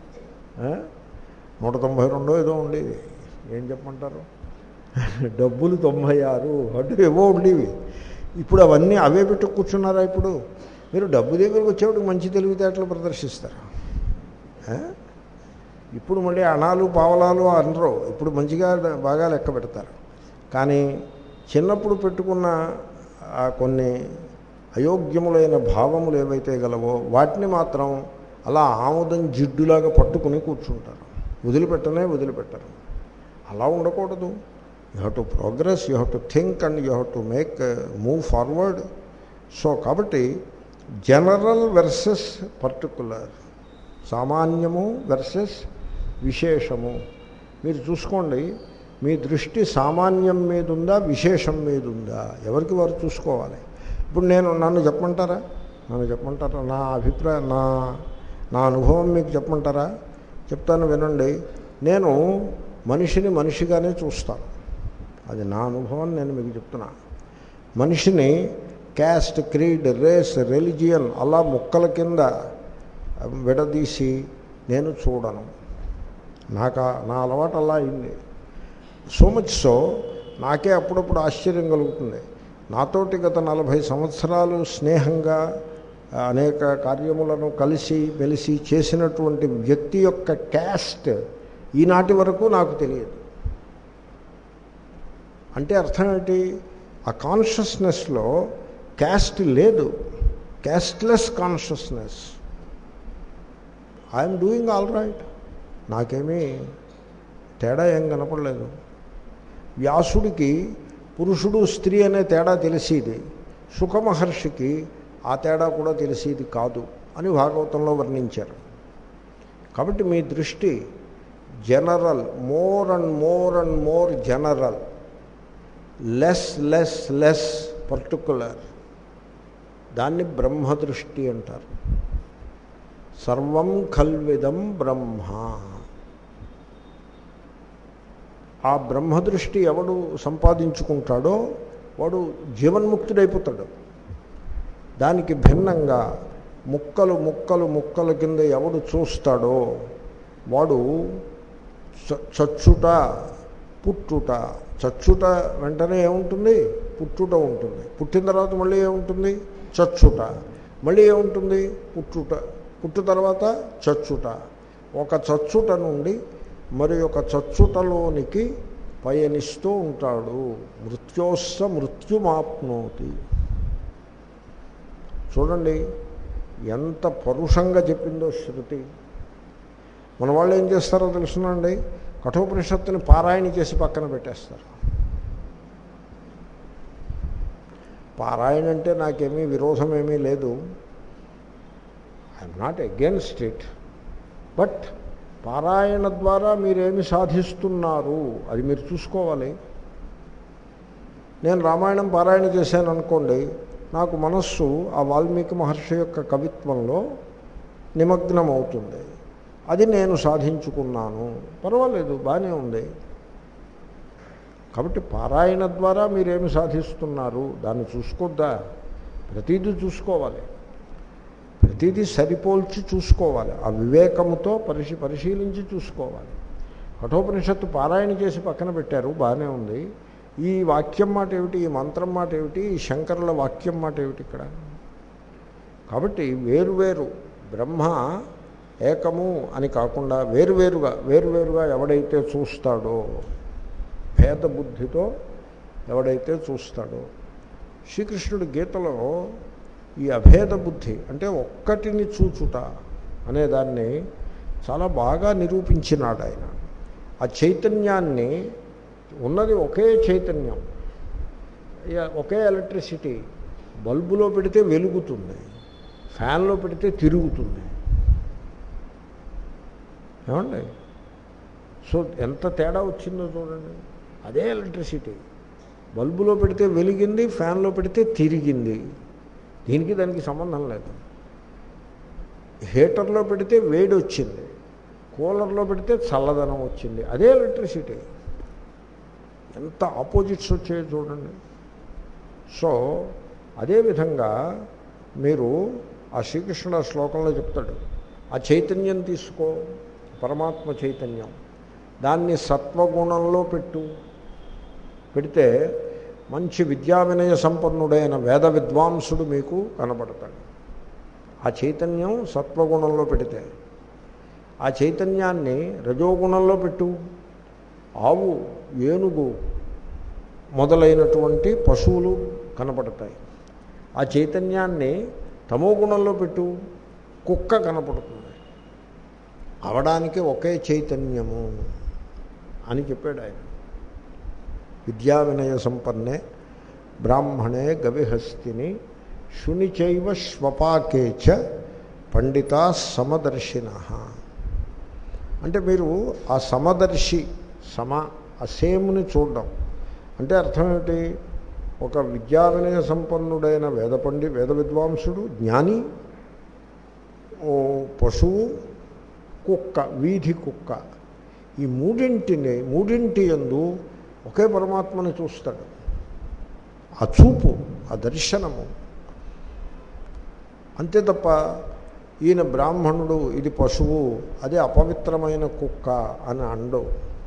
ఆ? నూట తొంభై రెండో ఏదో ఉండేది ఏం చెప్పమంటారు డబ్బులు తొంభై ఆరు అంటే ఏవో ఉండేవి ఇప్పుడు అవన్నీ అవే పెట్టు కూర్చున్నారా ఇప్పుడు మీరు డబ్బు దగ్గరకు వచ్చేవాడికి మంచి తెలివితేటలు ప్రదర్శిస్తారు ఆ? ఇప్పుడు మళ్ళీ అణాలు పావలాలు అనరు ఇప్పుడు మంచిగా బాగా లెక్క పెడతారు కానీ చిన్నప్పుడు పెట్టుకున్న ఆ కొన్ని అయోగ్యములైన భావములు ఏవైతే గలవో వాటిని మాత్రం అలా ఆముదం జిడ్డులాగా పట్టుకుని కూర్చుంటారు వదిలిపెట్టనే వదిలిపెట్టరు అలా ఉండకూడదు you have to progress you have to think and you have to make move forward so కాబట్టి జనరల్ వెర్సెస్ పర్టికులర్ సామాన్యము వెర్సెస్ విశేషము మీరు చూసుకోండి మీ దృష్టి సామాన్యం మీద ఉందా విశేషం మీద ఉందా ఎవరికి వారు చూసుకోవాలి ఇప్పుడు నేను నన్ను చెప్పమంటారా నన్ను చెప్పమంటారా నా అభిప్రాయం నా నా అనుభవం మీకు చెప్పమంటారా చెప్తాను వినండి నేను మనిషిని మనిషిగానే చూస్తాను అది నా అనుభవం నేను మీకు చెప్తున్నా మనిషిని క్యాస్ట్ క్రీడ్ రేస్ రెలిజియన్ అలా ముక్కల కింద విడదీసి నేను చూడను నాకు ఆ- నా అలవాటు అలా అయింది సో మచ్ సో నాకే అప్పుడప్పుడు ఆశ్చర్యం కలుగుతుంది నాతోటి గత నలభై సంవత్సరాలు స్నేహంగా ఆ, అనేక కార్యములను కలిసి మెలిసి చేసినటువంటి వ్యక్తి యొక్క క్యాస్ట్ ఈనాటి వరకు నాకు తెలియదు అంటే అర్థం ఏంటి ఆ కాన్షియస్నెస్లో క్యాస్ట్ లేదు casteless consciousness I'm doing all right నాకేమీ తేడా ఏం కనపడలేదు వ్యాసుడికి పురుషుడు స్త్రీ అనే తేడా తెలిసేది సుఖమహర్షికి ఆ తేడా కూడా తెలిసేది కాదు అని భాగవతంలో వర్ణించారు కాబట్టి మీ దృష్టి general more and more and more general less less less particular దాన్ని బ్రహ్మదృష్టి అంటారు సర్వం కల్విదం బ్రహ్మ ఆ బ్రహ్మదృష్టి ఎవడు సంపాదించుకుంటాడో వాడు జీవన్ముక్తుడైపోతాడు దానికి భిన్నంగా ముక్కలు ముక్కలు ముక్కల కింద ఎవడు చూస్తాడో వాడు చ- చచ్చుట పుట్టుట చచ్చుట వెంటనే ఏముంటుంది పుట్టుట ఉంటుంది పుట్టిన తర్వాత మళ్ళీ ఏముంటుంది చచ్చుట మళ్ళీ ఏముంటుంది పుట్టుట పుట్టు తర్వాత చచ్చుట ఒక చచ్చుట నుండి మరి ఒక చచ్చుటలోనికి పయనిస్తూ ఉంటాడు మృత్యోస్స మృత్యుమాప్నోతి చూడండి ఎంత పరుషంగా చెప్పిందో శృతి మన వాళ్ళు ఏం చేస్తారో తెలుసునండి కఠోపనిషత్తుని పారాయణ చేసి పక్కన పెట్టేస్తారు పారాయణ అంటే నాకేమీ విరోధం ఏమీ లేదు I'm not against it but పారాయణ ద్వారా మీరేమి సాధిస్తున్నారు అది మీరు చూసుకోవాలి నేను రామాయణం పారాయణ చేశాను అనుకోండి నాకు మనస్సు ఆ వాల్మీకి మహర్షి యొక్క కవిత్వంలో నిమగ్నం అవుతుంది అది నేను సాధించుకున్నాను పర్వాలేదు బాగానే ఉంది కాబట్టి పారాయణ ద్వారా మీరేమి సాధిస్తున్నారు దాన్ని చూసుకోద్దా ప్రతిదీ చూసుకోవాలి ప్రతిదీ సరిపోల్చి చూసుకోవాలి ఆ వివేకముతో పరిశీ పరిశీలించి చూసుకోవాలి కఠోపనిషత్తు పారాయణ చేసి పక్కన పెట్టారు బాగానే ఉంది ఈ వాక్యం మాట ఏమిటి ఈ మంత్రం మాట ఏమిటి ఈ శంకరుల వాక్యం మాట ఏమిటి ఇక్కడ కాబట్టి వేరువేరు బ్రహ్మ ఏకము అని కాకుండా వేరువేరుగా వేరువేరుగా ఎవడైతే చూస్తాడో భేద బుద్ధితో ఎవడైతే చూస్తాడో శ్రీకృష్ణుడి గీతలో ఈ అభేద బుద్ధి అంటే ఒక్కటిని చూచుట అనేదాన్ని చాలా బాగా నిరూపించినాడు ఆయన ఆ చైతన్యాన్ని ఉన్నది ఒకే చైతన్యం ఇక ఒకే ఎలక్ట్రిసిటీ బల్బులో పెడితే వెలుగుతుంది ఫ్యాన్లో పెడితే తిరుగుతుంది ఏమండి సో ఎంత తేడా వచ్చిందో చూడండి అదే ఎలక్ట్రిసిటీ బల్బులో పెడితే వెలిగింది ఫ్యాన్లో పెడితే తిరిగింది దీనికి దానికి సంబంధం లేదు హీటర్లో పెడితే వేడి వచ్చింది కూలర్లో పెడితే చల్లదనం వచ్చింది అదే ఎలక్ట్రిసిటీ ఎంత ఆపోజిట్స్ వచ్చాయో చూడండి సో అదేవిధంగా మీరు ఆ శ్రీకృష్ణుడు ఆ శ్లోకంలో చెప్తాడు ఆ చైతన్యం తీసుకో పరమాత్మ చైతన్యం దాన్ని సత్వగుణంలో పెట్టు పెడితే మంచి విద్యా వినయ సంపన్నుడైన వేద విద్వాంసుడు మీకు కనబడతాడు ఆ చైతన్యం సత్వగుణంలో పెడితే ఆ చైతన్యాన్ని రజోగుణంలో పెట్టు ఆవు ఏనుగు మొదలైనటువంటి పశువులు కనపడతాయి ఆ చైతన్యాన్ని తమో గుణంలో పెట్టు కుక్క కనపడుతుంది అవడానికి ఒకే చైతన్యము అని చెప్పాడు ఆయన విద్యా వినయ సంపన్నే బ్రాహ్మణే గవిహస్తిని శునిచైవ శ్వపాకే చ పండితా సమదర్శిన అంటే మీరు ఆ సమదర్శి సమ ఆ సేమ్ని చూడడం అంటే అర్థం ఏమిటి ఒక విద్యా వినయ సంపన్నుడైన వేద పండి వేద విద్వాంసుడు జ్ఞాని ఓ పశువు కుక్క వీధి కుక్క ఈ మూడింటిని మూడింటి ఎందు ఒకే పరమాత్మని చూస్తాడు ఆ చూపు ఆ దర్శనము అంతే తప్ప ఈయన బ్రాహ్మణుడు ఇది పశువు అది అపవిత్రమైన కుక్క అని అండవు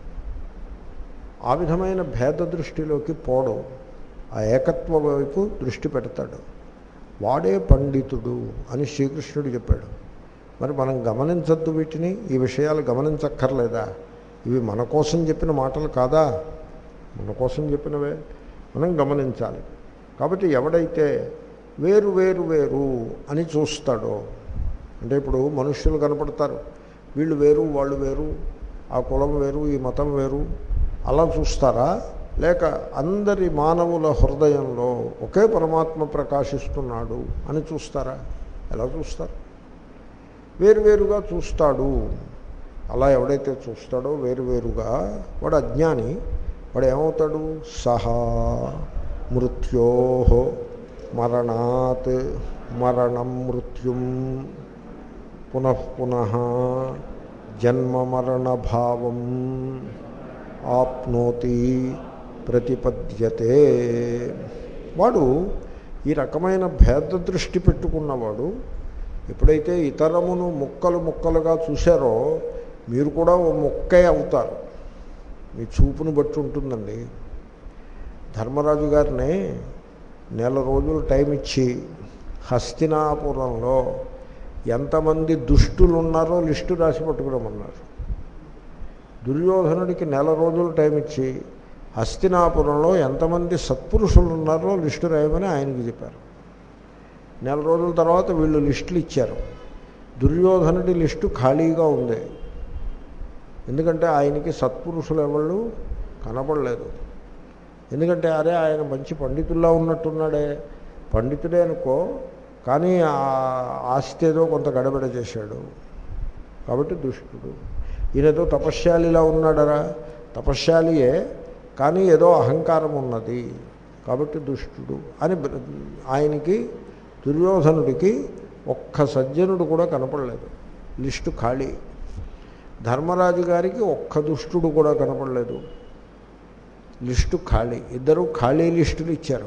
ఆ విధమైన భేద దృష్టిలోకి పోడు ఆ ఏకత్వ వైపు దృష్టి పెడతాడు వాడే పండితుడు అని శ్రీకృష్ణుడు చెప్పాడు మరి మనం గమనించద్దు వీటిని ఈ విషయాలు గమనించక్కర్లేదా ఇవి మన కోసం చెప్పిన మాటలు కాదా మన కోసం చెప్పినవే మనం గమనించాలి కాబట్టి ఎవడైతే వేరు వేరు వేరు అని చూస్తాడో అంటే ఇప్పుడు మనుష్యులు కనపడతారు వీళ్ళు వేరు వాళ్ళు వేరు ఆ కులం వేరు ఈ మతం వేరు అలా చూస్తారా లేక అందరి మానవుల హృదయంలో ఒకే పరమాత్మ ప్రకాశిస్తున్నాడు అని చూస్తారా ఎలా చూస్తారు వేరువేరుగా చూస్తాడు అలా ఎవడైతే చూస్తాడో వేరువేరుగా వాడు అజ్ఞాని వాడు ఏమవుతాడు సహా మృత్యో మరణాత్ మరణం మృత్యుం పునఃపునః జన్మ మరణ భావం ఆప్నోతి ప్రతిపద్యతే వాడు ఈ రకమైన భేద దృష్టి పెట్టుకున్నవాడు ఎప్పుడైతే ఇతరమును ముక్కలు ముక్కలుగా చూశారో మీరు కూడా ఓ ముక్కే అవుతారు మీ చూపును బట్టి ఉంటుందండి ధర్మరాజు గారిని నెల రోజులు టైం ఇచ్చి హస్తినాపురంలో ఎంతమంది దుష్టులు ఉన్నారో లిస్టు రాసి పట్టుకురమ్మన్నారు దుర్యోధనుడికి నెల రోజులు టైం ఇచ్చి హస్తినాపురంలో ఎంతమంది సత్పురుషులు ఉన్నారో లిస్టు రాయమని ఆయనకి చెప్పారు నెల రోజుల తర్వాత వీళ్ళు లిస్టులు ఇచ్చారు దుర్యోధనుడి లిస్టు ఖాళీగా ఉంది ఎందుకంటే ఆయనకి సత్పురుషులు ఎవళ్ళు కనపడలేదు ఎందుకంటే అరే ఆయన మంచి పండితుల్లా ఉన్నట్టున్నాడే పండితుడే అనుకో కానీ ఆ ఆస్తి ఏదో కొంత గడబిడ చేశాడు కాబట్టి దుష్టుడు ఈయనతో తపశ్శాలిలా ఉన్నాడరా తపశ్శాలియే కానీ ఏదో అహంకారం ఉన్నది కాబట్టి దుష్టుడు అని ఆయనకి దుర్యోధనుడికి ఒక్క సజ్జనుడు కూడా కనపడలేదు లిస్టు ఖాళీ ధర్మరాజు గారికి ఒక్క దుష్టుడు కూడా కనపడలేదు లిస్టు ఖాళీ ఇద్దరు ఖాళీ లిస్టులు ఇచ్చారు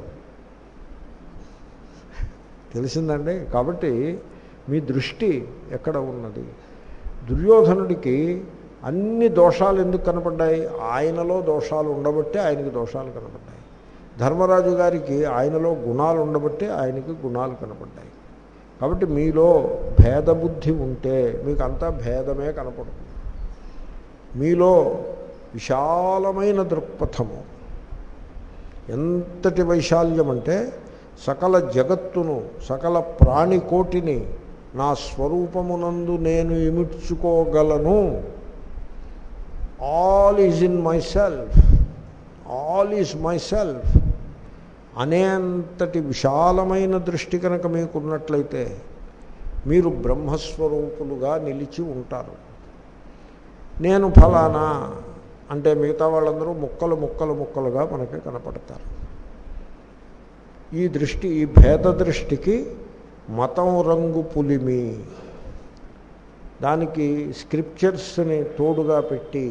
తెలిసిందండి కాబట్టి మీ దృష్టి ఎక్కడ ఉన్నది దుర్యోధనుడికి అన్ని దోషాలు ఎందుకు కనపడ్డాయి ఆయనలో దోషాలు ఉండబట్టే ఆయనకి దోషాలు కనపడ్డాయి ధర్మరాజు గారికి ఆయనలో గుణాలు ఉండబట్టే ఆయనకి గుణాలు కనపడ్డాయి కాబట్టి మీలో భేదబుద్ధి ఉంటే మీకు అంతా భేదమే కనపడుతుంది మీలో విశాలమైన దృక్పథము ఎంతటి వైశాల్యం అంటే సకల జగత్తును సకల ప్రాణికోటిని నా స్వరూపమునందు నేను ఇమిడ్చుకోగలను all is in myself all is myself అనేంతటి విశాలమైన దృష్టి కనుక మీకున్నట్లయితే మీరు బ్రహ్మస్వరూపులుగా నిలిచి ఉంటారు నేను ఫలానా అంటే మిగతా వాళ్ళందరూ ముక్కలు ముక్కలు ముక్కలుగా మనకి కనపడతారు ఈ దృష్టి ఈ భేద దృష్టికి మతం రంగు పులిమి దానికి స్క్రిప్చర్స్ని తోడుగా పెట్టి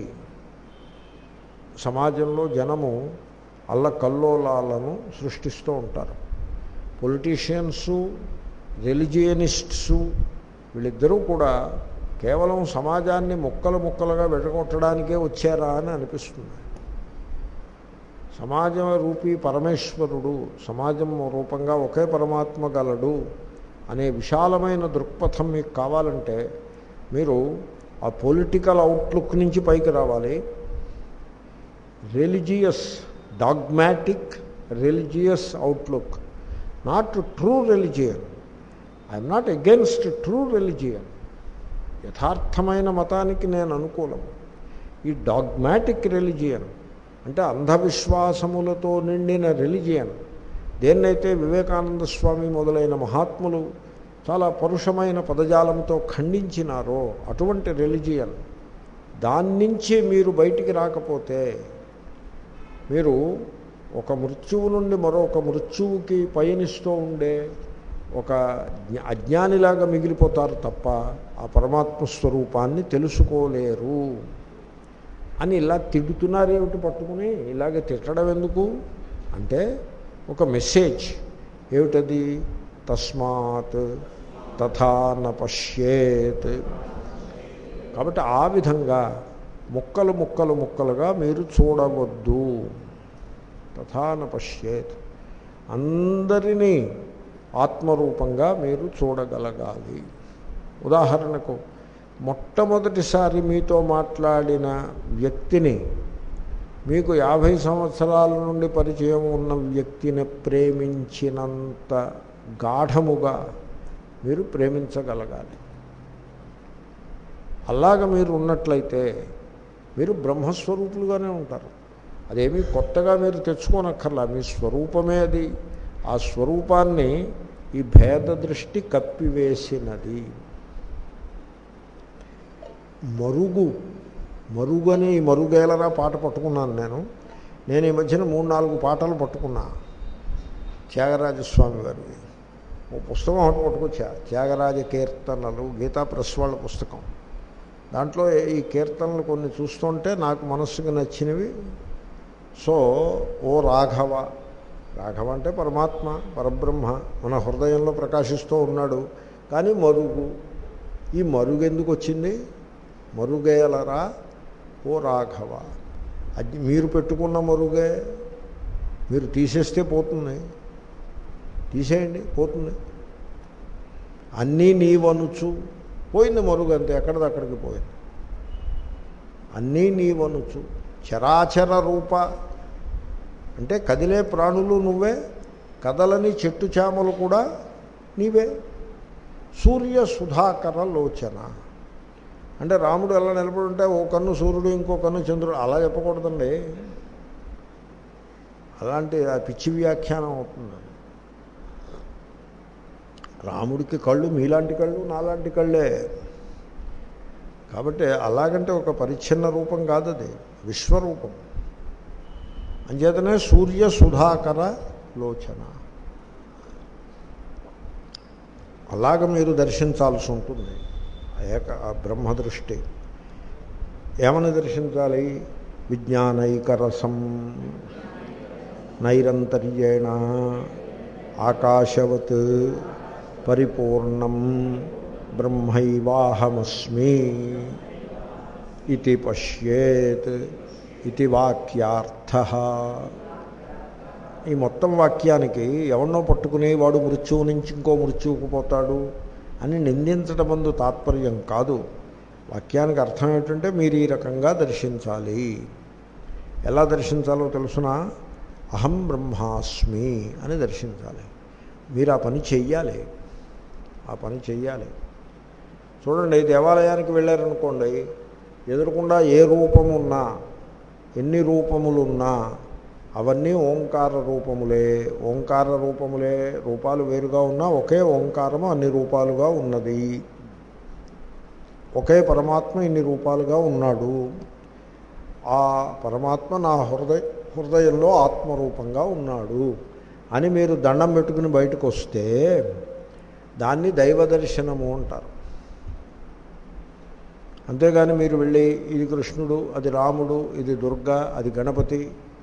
సమాజంలో జనము అల్లకల్లోలాలను సృష్టిస్తూ ఉంటారు పొలిటీషియన్సు రిలిజియనిస్ట్సు వీళ్ళిద్దరూ కూడా కేవలం సమాజాన్ని ముక్కలు ముక్కలుగా వెడగొట్టడానికే వచ్చారా అని అనిపిస్తుంది సమాజం రూపీ పరమేశ్వరుడు సమాజం రూపంగా ఒకే పరమాత్మ గలడు అనే విశాలమైన దృక్పథం మీకు కావాలంటే మీరు ఆ పొలిటికల్ అవుట్లుక్ నుంచి పైకి రావాలి religious dogmatic religious outlook not true religion I'm not against true religion యథార్థమైన మతానికి నేను అనుకూలం ఈ డాగ్మాటిక్ రిలిజియన్ అంటే అంధవిశ్వాసములతో నిండిన రిలిజియన్ దేన్నైతే వివేకానంద స్వామి మొదలైన మహాత్ములు చాలా పరుషమైన పదజాలంతో ఖండించినారో అటువంటి రిలిజియన్ దాని నుంచి మీరు బయటికి రాకపోతే మీరు ఒక మృత్యువు నుండి మరొక మృత్యువుకి పయనిస్తూ ఉండే ఒక జ్ఞ- అజ్ఞానిలాగా మిగిలిపోతారు తప్ప ఆ పరమాత్మ స్వరూపాన్ని తెలుసుకోలేరు అని ఇలా తిడుతున్నారేమిటి పట్టుకుని ఇలాగ తిట్టడం ఎందుకు అంటే ఒక మెసేజ్ ఏమిటది తస్మాత్ తథా న పశ్యేత్ కాబట్టి ఆ విధంగా ముక్కలు ముక్కలు ముక్కలుగా మీరు చూడవద్దు తథాన పశ్యేత్ అందరినీ ఆత్మరూపంగా మీరు చూడగలగాలి ఉదాహరణకు మొట్టమొదటిసారి మీతో మాట్లాడిన వ్యక్తిని మీకు యాభై సంవత్సరాల నుండి పరిచయం ఉన్న వ్యక్తిని ప్రేమించినంత గాఢముగా మీరు ప్రేమించగలగాలి అలాగ మీరు ఉన్నట్లయితే మీరు బ్రహ్మస్వరూపులుగానే ఉంటారు అదేమీ కొత్తగా మీరు తెచ్చుకోనక్కర్లా మీ స్వరూపమే అది ఆ స్వరూపాన్ని ఈ భేద దృష్టి కప్పివేసినది మరుగు మరుగని ఈ మరుగేలరా పాట పట్టుకున్నాను నేను నేను ఈ మధ్యన మూడు నాలుగు పాటలు పట్టుకున్నా త్యాగరాజస్వామి గారివి ఓ పుస్తకం ఒకటి పట్టుకొచ్చా త్యాగరాజ కీర్తనలు గీతా ప్రెస్ వాళ్ళ పుస్తకం దాంట్లో ఈ కీర్తనలు కొన్ని చూస్తుంటే నాకు మనస్సుకు నచ్చినవి సో ఓ రాఘవ రాఘవ అంటే పరమాత్మ పరబ్రహ్మ మన హృదయంలో ప్రకాశిస్తూ ఉన్నాడు కానీ మరుగు ఈ మరుగు ఎందుకు వచ్చింది మరుగేలరా ఓ రాఘవ అది మీరు పెట్టుకున్న మరుగే మీరు తీసేస్తే పోతుంది తీసేయండి పోతుంది అన్నీ నీవనుచు పోయింది మరుగు అంతే ఎక్కడిదక్కడికి పోయింది అన్నీ నీవనుచు చరాచర రూప అంటే కదిలే ప్రాణులు నువ్వే కదలని చెట్టు చేమలు కూడా నీవే సూర్య సుధాకర లోచన అంటే రాముడు ఎలా నిలబడి ఉంటే ఓ కన్ను సూర్యుడు ఇంకో కన్ను చంద్రుడు అలా చెప్పకూడదండి అలాంటి ఆ పిచ్చి వ్యాఖ్యానం అవుతుంది రాముడికి కళ్ళు మీలాంటి కళ్ళు నాలాంటి కళ్ళే కాబట్టి అలాగంటే ఒక పరిచ్ఛిన్న రూపం కాదు అది విశ్వరూపం అంచేతనే సూర్య సుధాకర లోచన అలాగ మీరు దర్శించాల్సి ఉంటుంది ఏక ఆ బ్రహ్మదృష్టి ఏమని దర్శించాలి విజ్ఞానైకరసం నైరంతర్యేణ ఆకాశవత్ పరిపూర్ణం బ్రహ్మైవాహమస్మి ఇది పశ్యేత్ ఇది వాక్యార్థ ఈ మొత్తం వాక్యానికి ఎవరినో పట్టుకుని వాడు మృత్యువు నుంచి ఇంకో మృత్యువుకు పోతాడు అని నిందించడం మందు తాత్పర్యం కాదు వాక్యానికి అర్థం ఏంటంటే మీరు ఈ రకంగా దర్శించాలి ఎలా దర్శించాలో తెలుసునా అహం బ్రహ్మాస్మి అని దర్శించాలి మీరు ఆ పని చెయ్యాలి ఆ పని చెయ్యాలి చూడండి దేవాలయానికి వెళ్ళారనుకోండి ఎదురకుండా ఏ రూపమున్నా ఎన్ని రూపములున్నా అవన్నీ ఓంకార రూపములే ఓంకార రూపములే రూపాలు వేరుగా ఉన్నా ఒకే ఓంకారము అన్ని రూపాలుగా ఉన్నది ఒకే పరమాత్మ ఇన్ని రూపాలుగా ఉన్నాడు ఆ పరమాత్మ నా హృదయ హృదయంలో ఆత్మరూపంగా ఉన్నాడు అని మీరు దండం పెట్టుకుని బయటకు వస్తే దాన్ని దైవ దర్శనము అంటారు అంతేగాని మీరు వెళ్ళి ఇది కృష్ణుడు అది రాముడు ఇది దుర్గా అది గణపతి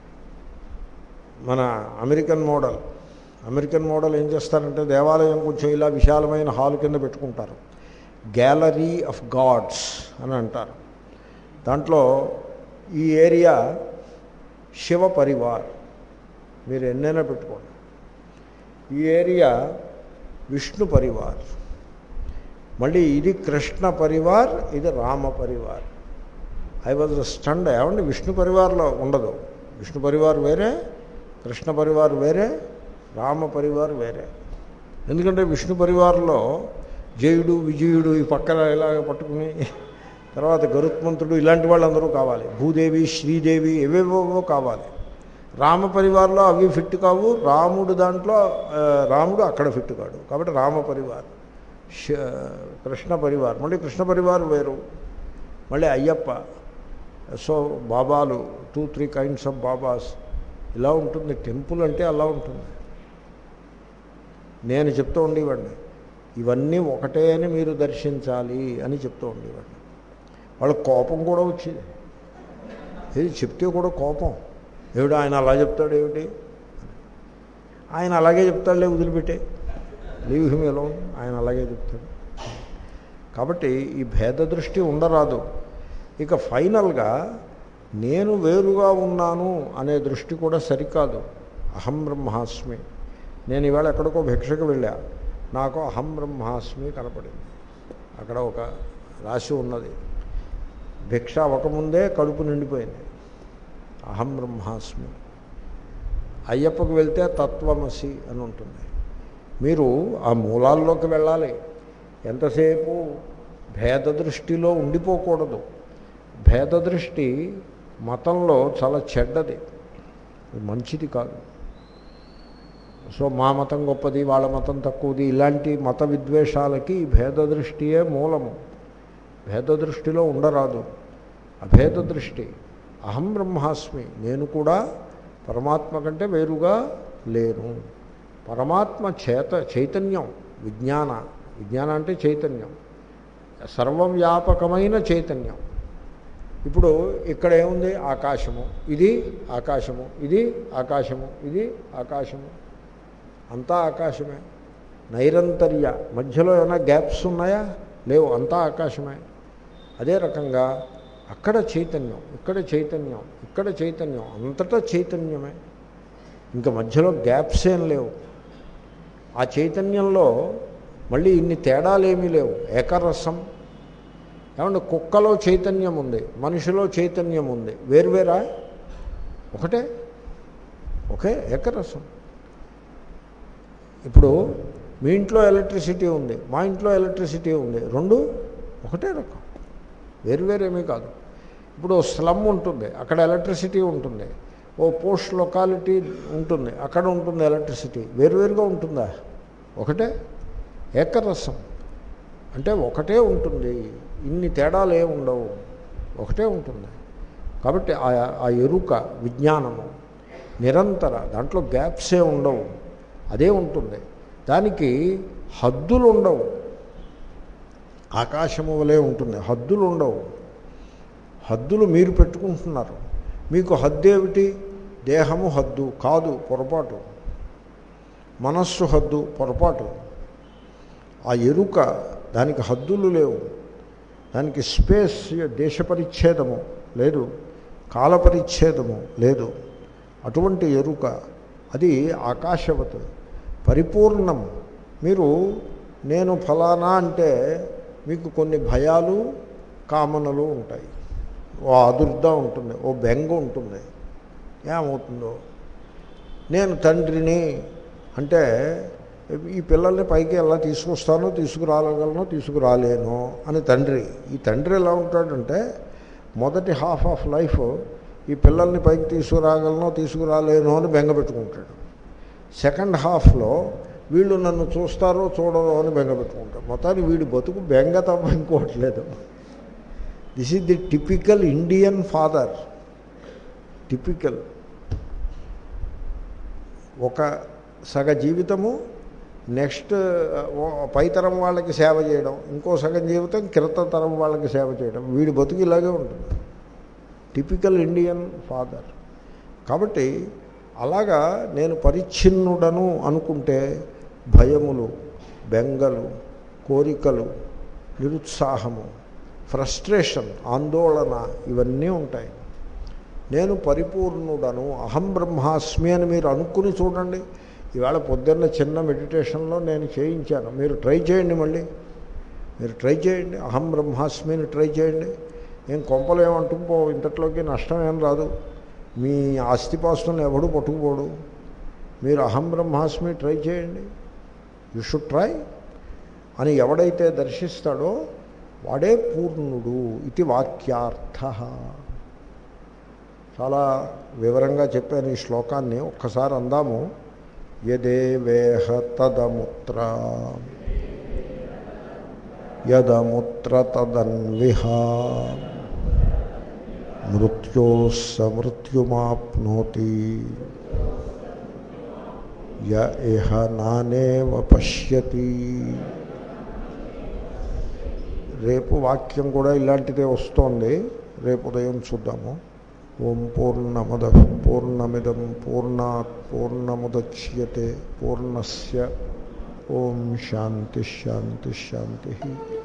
మన అమెరికన్ మోడల్ అమెరికన్ మోడల్ ఏం చేస్తారంటే దేవాలయం కొంచెం ఇలా విశాలమైన హాల్ కింద పెట్టుకుంటారు గ్యాలరీ ఆఫ్ గాడ్స్ అని అంటారు దాంట్లో ఈ ఏరియా శివ పరివార్ మీరు ఎన్నైనా పెట్టుకోండి ఈ ఏరియా విష్ణు పరివార్ మళ్ళీ ఇది కృష్ణ పరివార్ ఇది Rama Parivar I was stunned ఏమండి విష్ణు పరివార్లో ఉండదు విష్ణు పరివార్ వేరే కృష్ణ పరివార్ వేరే రామ పరివార్ వేరే ఎందుకంటే విష్ణు పరివార్లో జయుడు విజయుడు ఈ పక్కన ఇలాగ పట్టుకుని తర్వాత గరుత్మంతుడు ఇలాంటి వాళ్ళందరూ కావాలి భూదేవి శ్రీదేవి ఏవేవో కావాలి రామ పరివార్లో అవి ఫిట్ కావు రాముడు దాంట్లో ఆ, రాముడు అక్కడ ఫిట్ కాడు కాబట్టి రామ పరివార్ శ- కృష్ణ పరివార్ మళ్ళీ కృష్ణ పరివార్ వేరు మళ్ళీ అయ్యప్ప సో బాబాలు two three kinds of babas ఇలా ఉంటుంది టెంపుల్ అంటే అలా ఉంటుంది నేను చెప్తూ ఉండేవాడిని ఇవన్నీ ఒకటే అని మీరు దర్శించాలి అని చెప్తూ ఉండేవాడిని వాళ్ళ కోపం కూడా వచ్చేది ఇది చెప్తే కూడా కోపం ఏమిటి ఆయన అలా చెప్తాడు ఏమిటి ఆయన అలాగే చెప్తాడులే వదిలిపెట్టే లీవ్ హిమ్ ఎలా ఆయన అలాగే చెప్తాడు కాబట్టి ఈ భేద దృష్టి ఉండరాదు ఇక ఫైనల్గా నేను వేరుగా ఉన్నాను అనే దృష్టి కూడా సరికాదు అహం బ్రహ్మాస్మి నేను ఇవాళ ఎక్కడికో భిక్షకు వెళ్ళా నాకు అహం బ్రహ్మాస్మి కనపడింది అక్కడ ఒక రాశి ఉన్నది భిక్ష అవ్వకముందే కడుపు నిండిపోయింది అహం బ్రహ్మాస్మి అయ్యప్పకు వెళ్తే తత్వమసి అని ఉంటుంది మీరు ఆ మూలాల్లోకి వెళ్ళాలి ఎంతసేపు భేద దృష్టిలో ఉండిపోకూడదు భేద దృష్టి మతంలో చాలా చెడ్డది మంచిది కాదు సో మా మతం గొప్పది వాళ్ళ మతం తక్కువది ఇలాంటి మత విద్వేషాలకి ఈ భేద దృష్టియే మూలము భేద దృష్టిలో ఉండరాదు అభేద దృష్టి అహం బ్రహ్మాస్మి నేను కూడా పరమాత్మ కంటే వేరుగా లేను పరమాత్మ చేత చైతన్యం విజ్ఞాన విజ్ఞాన అంటే చైతన్యం సర్వవ్యాపకమైన చైతన్యం ఇప్పుడు ఇక్కడ ఏముంది ఆకాశము ఇది ఆకాశము ఇది ఆకాశము ఇది ఆకాశము అంతా ఆకాశమే నైరంతర్య మధ్యలో ఏమైనా గ్యాప్స్ ఉన్నాయా లేవు అంతా ఆకాశమే అదే రకంగా అక్కడ చైతన్యం ఇక్కడ చైతన్యం ఇక్కడ చైతన్యం అంతటా చైతన్యమే ఇంకా మధ్యలో గ్యాప్స్ ఏం లేవు ఆ చైతన్యంలో మళ్ళీ ఇన్ని తేడాలేమీ లేవు ఏకరసం ఏమంటే కుక్కలో చైతన్యం ఉంది మనిషిలో చైతన్యం ఉంది వేర్వేరా ఒకటే ఒకే ఏకరసం ఇప్పుడు మీ ఇంట్లో ఎలక్ట్రిసిటీ ఉంది మా ఇంట్లో ఎలక్ట్రిసిటీ ఉంది రెండు ఒకటే రకం వేరువేరేమీ కాదు ఇప్పుడు ఓ స్లమ్ ఉంటుంది అక్కడ ఎలక్ట్రిసిటీ ఉంటుంది ఓ పోస్ట్ లొకాలిటీ ఉంటుంది అక్కడ ఉంటుంది ఎలక్ట్రిసిటీ వేరువేరుగా ఉంటుందా ఒకటే ఏకరసం అంటే ఒకటే ఉంటుంది ఇన్ని తేడాలు ఏమి ఉండవు ఒకటే ఉంటుంది కాబట్టి ఆ ఆ ఎరుక విజ్ఞానము నిరంతర దాంట్లో గ్యాప్సే ఉండవు అదే ఉంటుంది దానికి హద్దులు ఉండవు ఆకాశము వలె ఉంటుంది హద్దులు ఉండవు హద్దులు మీరు పెట్టుకుంటున్నారు మీకు హద్దు ఏమిటి దేహము హద్దు కాదు పొరపాటు మనస్సు హద్దు పొరపాటు ఆ ఎరుక దానికి హద్దులు లేవు దానికి స్పేస్ దేశ పరిచ్ఛేదము లేదు కాల పరిచ్ఛేదము లేదు అటువంటి ఎరుక అది ఆకాశవత్ పరిపూర్ణం మీరు నేను ఫలానా అంటే మీకు కొన్ని భయాలు కామనలు ఉంటాయి ఓ ఆదుర్ద ఉంటుంది ఓ బెంగ ఉంటుంది ఏమవుతుందో నేను తండ్రిని అంటే ఈ పిల్లల్ని పైకి ఎలా తీసుకొస్తానో తీసుకురాగలను తీసుకురాలేను అని తండ్రి ఈ తండ్రి ఎలా ఉంటాడంటే మొదటి హాఫ్ ఆఫ్ లైఫ్ ఈ పిల్లల్ని పైకి తీసుకురాగలనో తీసుకురాలేను అని బెంగ పెట్టుకుంటాడు సెకండ్ హాఫ్లో వీళ్ళు నన్ను చూస్తారో చూడరో అని బెంగ పెట్టుకుంటాడు మొత్తానికి వీడి బతుకు బెంగ తప్ప ఇంకోవట్లేదు this is the typical Indian father typical ఒక సగ జీవితము నెక్స్ట్ పైతరం వాళ్ళకి సేవ చేయడం ఇంకో సగం జీవితం క్రిత తరం వాళ్ళకి సేవ చేయడం వీడి బతుకు ఇలాగే ఉంటుంది టిపికల్ ఇండియన్ ఫాదర్ కాబట్టి అలాగా నేను పరిచ్ఛిన్నుడను అనుకుంటే భయములు బెంగలు కోరికలు నిరుత్సాహము ఫ్రస్ట్రేషన్ ఆందోళన ఇవన్నీ ఉంటాయి నేను పరిపూర్ణుడను అహం బ్రహ్మాస్మి అని మీరు అనుకుని చూడండి ఇవాళ పొద్దున్న చిన్న మెడిటేషన్లో నేను చేయించాను మీరు ట్రై చేయండి మళ్ళీ మీరు ట్రై చేయండి అహం బ్రహ్మాస్మిని ట్రై చేయండి ఏం కొంపలు ఏమంటుకుపో ఇంతట్లోకి నష్టం ఏం రాదు మీ ఆస్తిపాస్తులను ఎవడు పట్టుకుపోడు మీరు అహం బ్రహ్మాస్మి ట్రై చేయండి యు షుడ్ ట్రై అని ఎవడైతే దర్శిస్తాడో వాడే పూర్ణుడు ఇది వాక్యార్థ చాలా వివరంగా చెప్పాను ఈ శ్లోకాన్ని ఒక్కసారి అందాము యదేవేహ తదముత్ర యదముత్ర తదన్విహ మృత్యోస్స మృత్యుమాప్నోతి య ఇహ నానేవ పశ్యతి రేపు వాక్యం కూడా ఇలాంటిదే వస్తోంది రేపు ఉదయం చూద్దాము ఓం పూర్ణమద పూర్ణమిదం పూర్ణాత్ పూర్ణముద్యతే పూర్ణస్య ఓం శాంతి శాంతి శాంతి